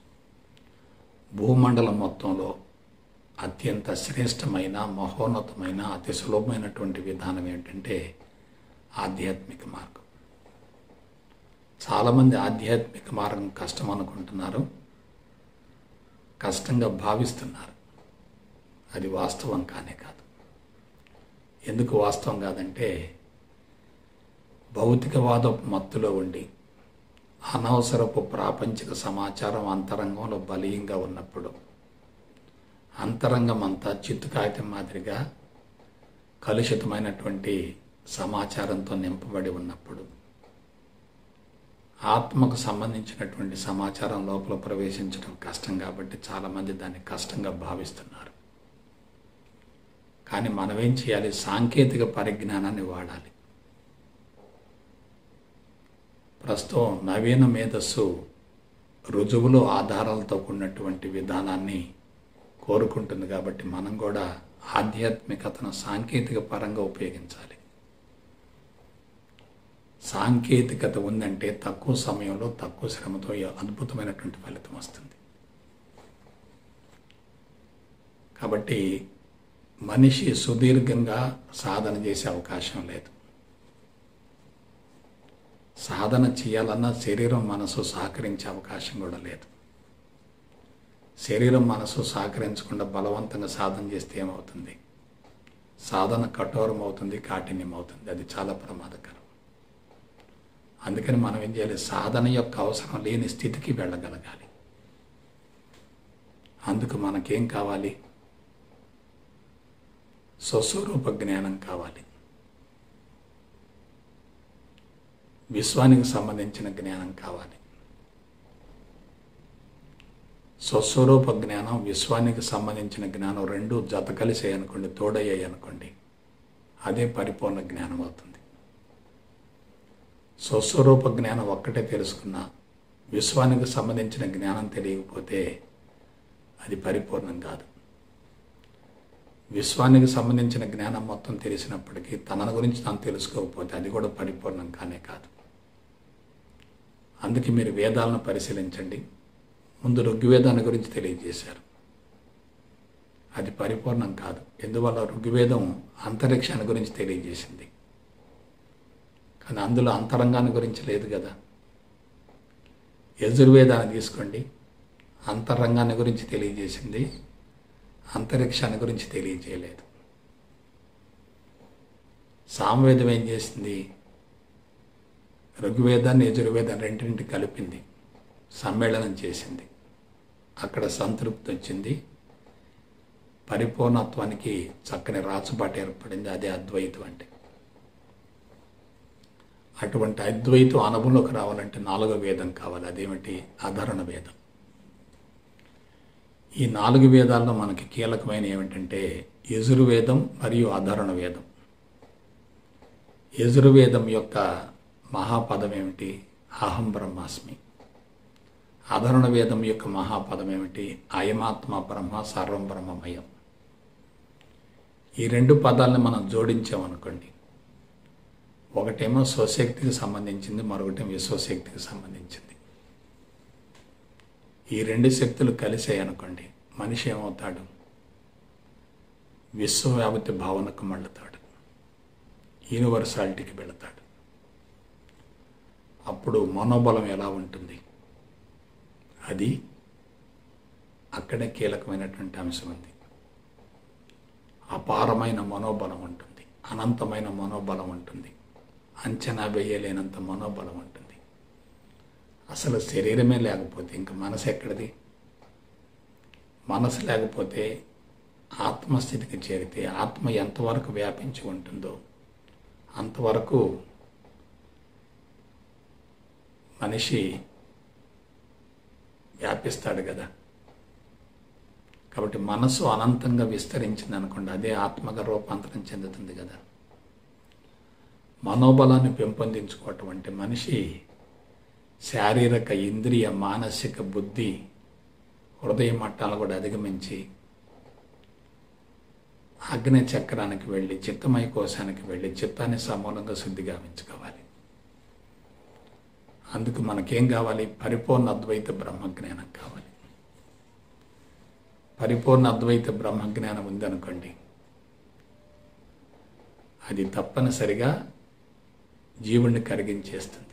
భూమండలం మొత్తంలో అత్యంత శ్రేష్టమైన మహోన్నతమైన అతి సులభమైనటువంటి విధానం ఏంటంటే ఆధ్యాత్మిక మార్గం చాలామంది ఆధ్యాత్మిక మార్గం కష్టం అనుకుంటున్నారు కష్టంగా భావిస్తున్నారు అది వాస్తవం కానే కాదు ఎందుకు వాస్తవం కాదంటే భౌతికవాదపు మత్తులో ఉండి అనవసరపు ప్రాపంచిక సమాచారం అంతరంగంలో బలీయంగా ఉన్నప్పుడు అంతరంగం అంతా చిత్తు కాగితం మాదిరిగా కలుషితమైనటువంటి సమాచారంతో నింపబడి ఉన్నప్పుడు ఆత్మకు సంబంధించినటువంటి సమాచారం లోపల ప్రవేశించడం కష్టం కాబట్టి చాలామంది దాన్ని కష్టంగా భావిస్తున్నారు కానీ మనమేం చేయాలి సాంకేతిక పరిజ్ఞానాన్ని వాడాలి ప్రస్తుతం నవీన మేధస్సు రుజువులు ఆధారాలతో కూడినటువంటి విధానాన్ని కోరుకుంటుంది కాబట్టి మనం కూడా ఆధ్యాత్మికతను సాంకేతిక పరంగా ఉపయోగించాలి సాంకేతికత ఉందంటే తక్కువ సమయంలో తక్కువ శ్రమతో అద్భుతమైనటువంటి ఫలితం వస్తుంది కాబట్టి మనిషి సుదీర్ఘంగా సాధన చేసే అవకాశం లేదు సాధన చేయాలన్నా శరీరం మనసు సహకరించే అవకాశం కూడా లేదు శరీరం మనసు సహకరించకుండా బలవంతంగా సాధన చేస్తే ఏమవుతుంది సాధన కఠోరం అవుతుంది కాఠిన్యం అవుతుంది అది చాలా ప్రమాదకరం అందుకని మనం ఏం చేయాలి సాధన యొక్క అవసరం లేని స్థితికి వెళ్ళగలగాలి అందుకు మనకేం కావాలి స్వస్వరూప జ్ఞానం కావాలి విశ్వానికి సంబంధించిన జ్ఞానం కావాలి స్వస్వరూప జ్ఞానం విశ్వానికి సంబంధించిన జ్ఞానం రెండు జత కలిసాయి అనుకోండి తోడయ్యాయి అనుకోండి అదే పరిపూర్ణ జ్ఞానం అవుతుంది స్వస్వరూప జ్ఞానం ఒక్కటే తెలుసుకున్నా విశ్వానికి సంబంధించిన జ్ఞానం తెలియకపోతే అది పరిపూర్ణం కాదు విశ్వానికి సంబంధించిన జ్ఞానం మొత్తం తెలిసినప్పటికీ తన గురించి తాను తెలుసుకోకపోతే అది కూడా పరిపూర్ణం కానే కాదు అందుకే మీరు వేదాలను పరిశీలించండి ముందు ఋగ్వేదాన్ని గురించి తెలియజేశారు అది పరిపూర్ణం కాదు ఎందువల్ల ఋగ్వేదం అంతరిక్షాన్ని గురించి తెలియజేసింది కానీ అందులో అంతరంగాన్ని గురించి లేదు కదా యజుర్వేదాన్ని తీసుకోండి అంతరంగాన్ని గురించి తెలియజేసింది అంతరిక్షాన్ని గురించి తెలియజేయలేదు సామవేదం ఏం చేసింది ఋగ్వేదాన్ని యజుర్వేదాన్ని రెండింటి కలిపింది సమ్మేళనం చేసింది అక్కడ సంతృప్తి వచ్చింది పరిపూర్ణత్వానికి చక్కని రాచుబాటు ఏర్పడింది అదే అద్వైతం అంటే అటువంటి అద్వైతం అనుభవంలోకి రావాలంటే నాలుగో వేదం కావాలి అదేమిటి అధరణ వేదం ఈ నాలుగు వేదాల్లో మనకి కీలకమైన ఏమిటంటే యజుర్వేదం మరియు అధరణ వేదం యజుర్వేదం యొక్క మహాపదం ఏమిటి అహం బ్రహ్మాస్మి అధరణ వేదం యొక్క మహాపదం ఏమిటి అయమాత్మ బ్రహ్మ సర్వం బ్రహ్మమయం ఈ రెండు పదాలను మనం జోడించామనుకోండి ఒకటేమో స్వశక్తికి సంబంధించింది మరొకటేమో విశ్వశక్తికి సంబంధించింది ఈ రెండు శక్తులు కలిసాయి అనుకోండి మనిషి ఏమవుతాడు విశ్వవ్యాప్తి భావనకు మళ్ళుతాడు యూనివర్సాలిటీకి వెళతాడు అప్పుడు మనోబలం ఎలా ఉంటుంది అది అక్కడే కీలకమైనటువంటి అంశం ఉంది అపారమైన మనోబలం ఉంటుంది అనంతమైన మనోబలం ఉంటుంది అంచనా వేయలేనంత మనోబలం ఉంటుంది అసలు శరీరమే లేకపోతే ఇంకా మనసు ఎక్కడిది మనసు లేకపోతే ఆత్మస్థితికి చేరితే ఆత్మ ఎంతవరకు వ్యాపించి ఉంటుందో అంతవరకు మనిషి వ్యాపిస్తాడు కదా కాబట్టి మనసు అనంతంగా విస్తరించింది అనుకోండి అదే ఆత్మగా రూపాంతరం చెందుతుంది కదా మనోబలాన్ని పెంపొందించుకోవటం అంటే మనిషి శారీరక ఇంద్రియ మానసిక బుద్ధి హృదయ మట్టాలు కూడా అధిగమించి అగ్ని చక్రానికి వెళ్ళి చిత్తమయ కోశానికి వెళ్ళి చిత్తాన్ని సమూలంగా శుద్ధి గావించుకోవాలి అందుకు మనకేం కావాలి పరిపూర్ణ అద్వైత బ్రహ్మజ్ఞానం కావాలి పరిపూర్ణ అద్వైత బ్రహ్మజ్ఞానం ఉందనుకోండి అది తప్పనిసరిగా జీవుణ్ణి కరిగించేస్తుంది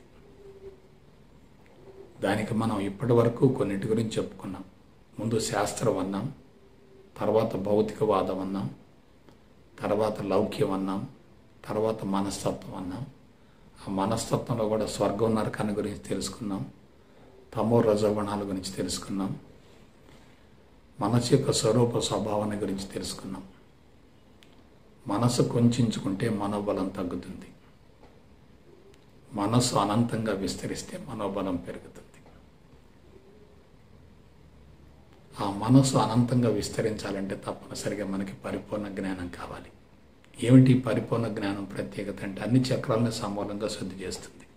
దానికి మనం ఇప్పటి వరకు కొన్నిటి గురించి చెప్పుకున్నాం ముందు శాస్త్రం అన్నాం తర్వాత భౌతికవాదం అన్నాం తర్వాత లౌక్యం అన్నాం తర్వాత మనస్తత్వం అన్నాం ఆ మనస్తత్వంలో కూడా స్వర్గం నరకాన్ని గురించి తెలుసుకున్నాం తమో రజగుణాల గురించి తెలుసుకున్నాం మనసు యొక్క స్వరూప స్వభావాన్ని గురించి తెలుసుకున్నాం మనసు కొంచుకుంటే మనోబలం తగ్గుతుంది మనసు అనంతంగా విస్తరిస్తే మనోబలం పెరుగుతుంది ఆ మనసు అనంతంగా విస్తరించాలంటే తప్పనిసరిగా మనకి పరిపూర్ణ జ్ఞానం కావాలి ఏమిటి పరిపూర్ణ జ్ఞానం ప్రత్యేకత అంటే అన్ని చక్రాలను సమూలంగా శుద్ధి చేస్తుంది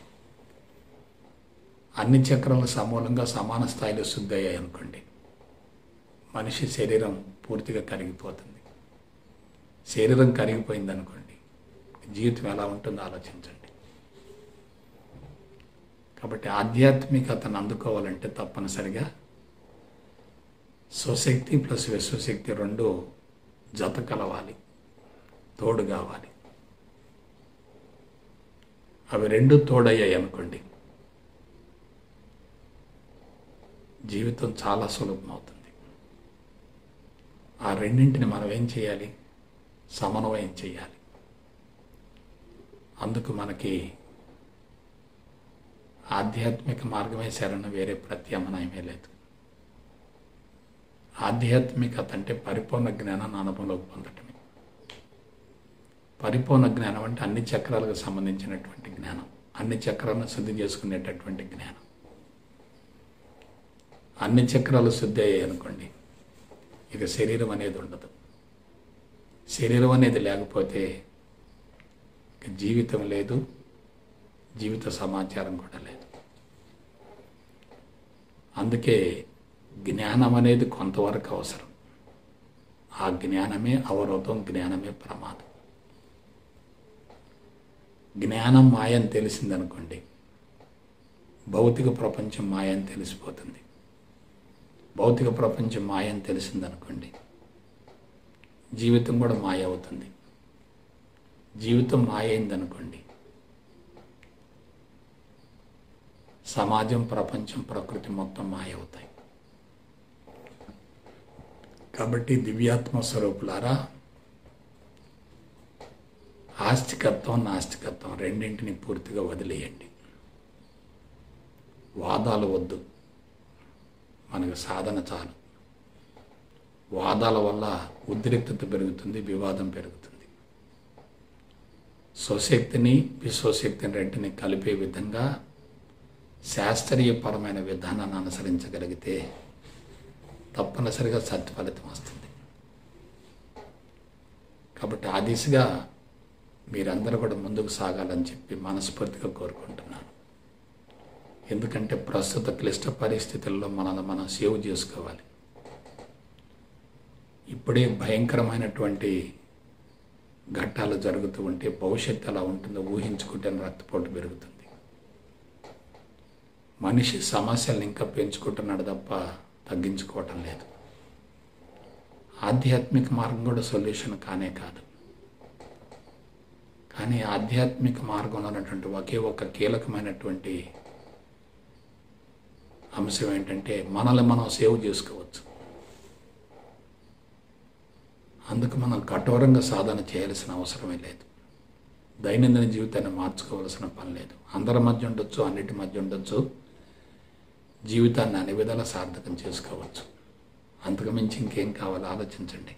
అన్ని చక్రాలు సమూలంగా సమాన స్థాయిలో శుద్ధి అయ్యాయి అనుకోండి మనిషి శరీరం పూర్తిగా కరిగిపోతుంది శరీరం కరిగిపోయింది అనుకోండి జీవితం ఎలా ఉంటుందో ఆలోచించండి కాబట్టి ఆధ్యాత్మికతను అందుకోవాలంటే తప్పనిసరిగా స్వశక్తి ప్లస్ విశ్వశక్తి రెండు జత కలవాలి తోడు కావాలి అవి రెండు తోడయ్యాయి అనుకోండి జీవితం చాలా సులభం అవుతుంది ఆ రెండింటిని మనం ఏం చేయాలి సమన్వయం చేయాలి అందుకు మనకి ఆధ్యాత్మిక మార్గమే శరణ వేరే ప్రత్యామ్నాయమే లేదు ఆధ్యాత్మికత అంటే పరిపూర్ణ జ్ఞానాన్ని అనుభవంలోకి పొందటమే పరిపూర్ణ జ్ఞానం అంటే అన్ని చక్రాలకు సంబంధించినటువంటి జ్ఞానం అన్ని చక్రాలను శుద్ధి చేసుకునేటటువంటి జ్ఞానం అన్ని చక్రాలు శుద్ధి అయ్యాయి అనుకోండి ఇక శరీరం అనేది ఉండదు శరీరం అనేది లేకపోతే ఇక జీవితం లేదు జీవిత సమాచారం కూడా లేదు అందుకే జ్ఞానం అనేది కొంతవరకు అవసరం ఆ జ్ఞానమే అవరోధం జ్ఞానమే ప్రమాదం జ్ఞానం మాయని తెలిసిందనుకోండి భౌతిక ప్రపంచం మాయని తెలిసిపోతుంది భౌతిక ప్రపంచం మాయని తెలిసిందనుకోండి జీవితం కూడా మాయ అవుతుంది జీవితం మాయ అయిందనుకోండి సమాజం ప్రపంచం ప్రకృతి మొత్తం మాయ అవుతాయి కాబట్టి దివ్యాత్మ స్వరూపులారా ఆస్తికత్వం నాస్తికత్వం రెండింటిని పూర్తిగా వదిలేయండి వాదాలు వద్దు మనకు సాధన చాలు వాదాల వల్ల ఉద్రిక్తత పెరుగుతుంది వివాదం పెరుగుతుంది స్వశక్తిని విశ్వశక్తిని రెంటిని కలిపే విధంగా శాస్త్రీయపరమైన విధానాన్ని అనుసరించగలిగితే తప్పనిసరిగా సత్ఫలితం వస్తుంది కాబట్టి ఆ దిశగా మీరందరూ కూడా ముందుకు సాగాలని చెప్పి మనస్ఫూర్తిగా కోరుకుంటున్నాను ఎందుకంటే ప్రస్తుత క్లిష్ట పరిస్థితుల్లో మనల్ని మనం సేవ్ చేసుకోవాలి ఇప్పుడే భయంకరమైనటువంటి ఘట్టాలు జరుగుతూ ఉంటే భవిష్యత్తు ఎలా ఉంటుందో ఊహించుకుంటే రక్తపోటు పెరుగుతుంది మనిషి సమస్యలను ఇంకా పెంచుకుంటున్నాడు తప్ప తగ్గించుకోవటం లేదు ఆధ్యాత్మిక మార్గం కూడా సొల్యూషన్ కానే కాదు కానీ ఆధ్యాత్మిక మార్గంలో ఉన్నటువంటి ఒకే ఒక కీలకమైనటువంటి అంశం ఏంటంటే మనల్ని మనం సేవ్ చేసుకోవచ్చు అందుకు మనం కఠోరంగా సాధన చేయాల్సిన అవసరమే లేదు దైనందిన జీవితాన్ని మార్చుకోవాల్సిన పని లేదు అందరి మధ్య ఉండొచ్చు అన్నిటి మధ్య ఉండొచ్చు జీవితాన్ని అన్ని విధాలా సార్థకం చేసుకోవచ్చు అంతకు మించి ఇంకేం కావాలో ఆలోచించండి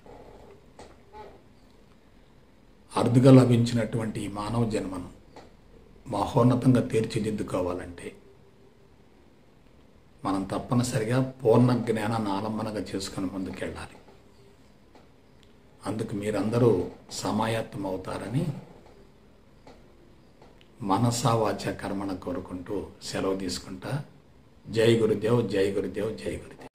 అరుదుగా లభించినటువంటి ఈ మానవ జన్మను మహోన్నతంగా తీర్చిదిద్దుకోవాలంటే మనం తప్పనిసరిగా పూర్ణ జ్ఞానాన్ని ఆలంబనగా చేసుకొని ముందుకెళ్ళాలి అందుకు మీరందరూ సమాయత్తం అవుతారని మనసా వాచ కర్మణ కోరుకుంటూ సెలవు తీసుకుంటా జై గురుదేవ్ జై గురుదేవ్ జై గురుదేవ్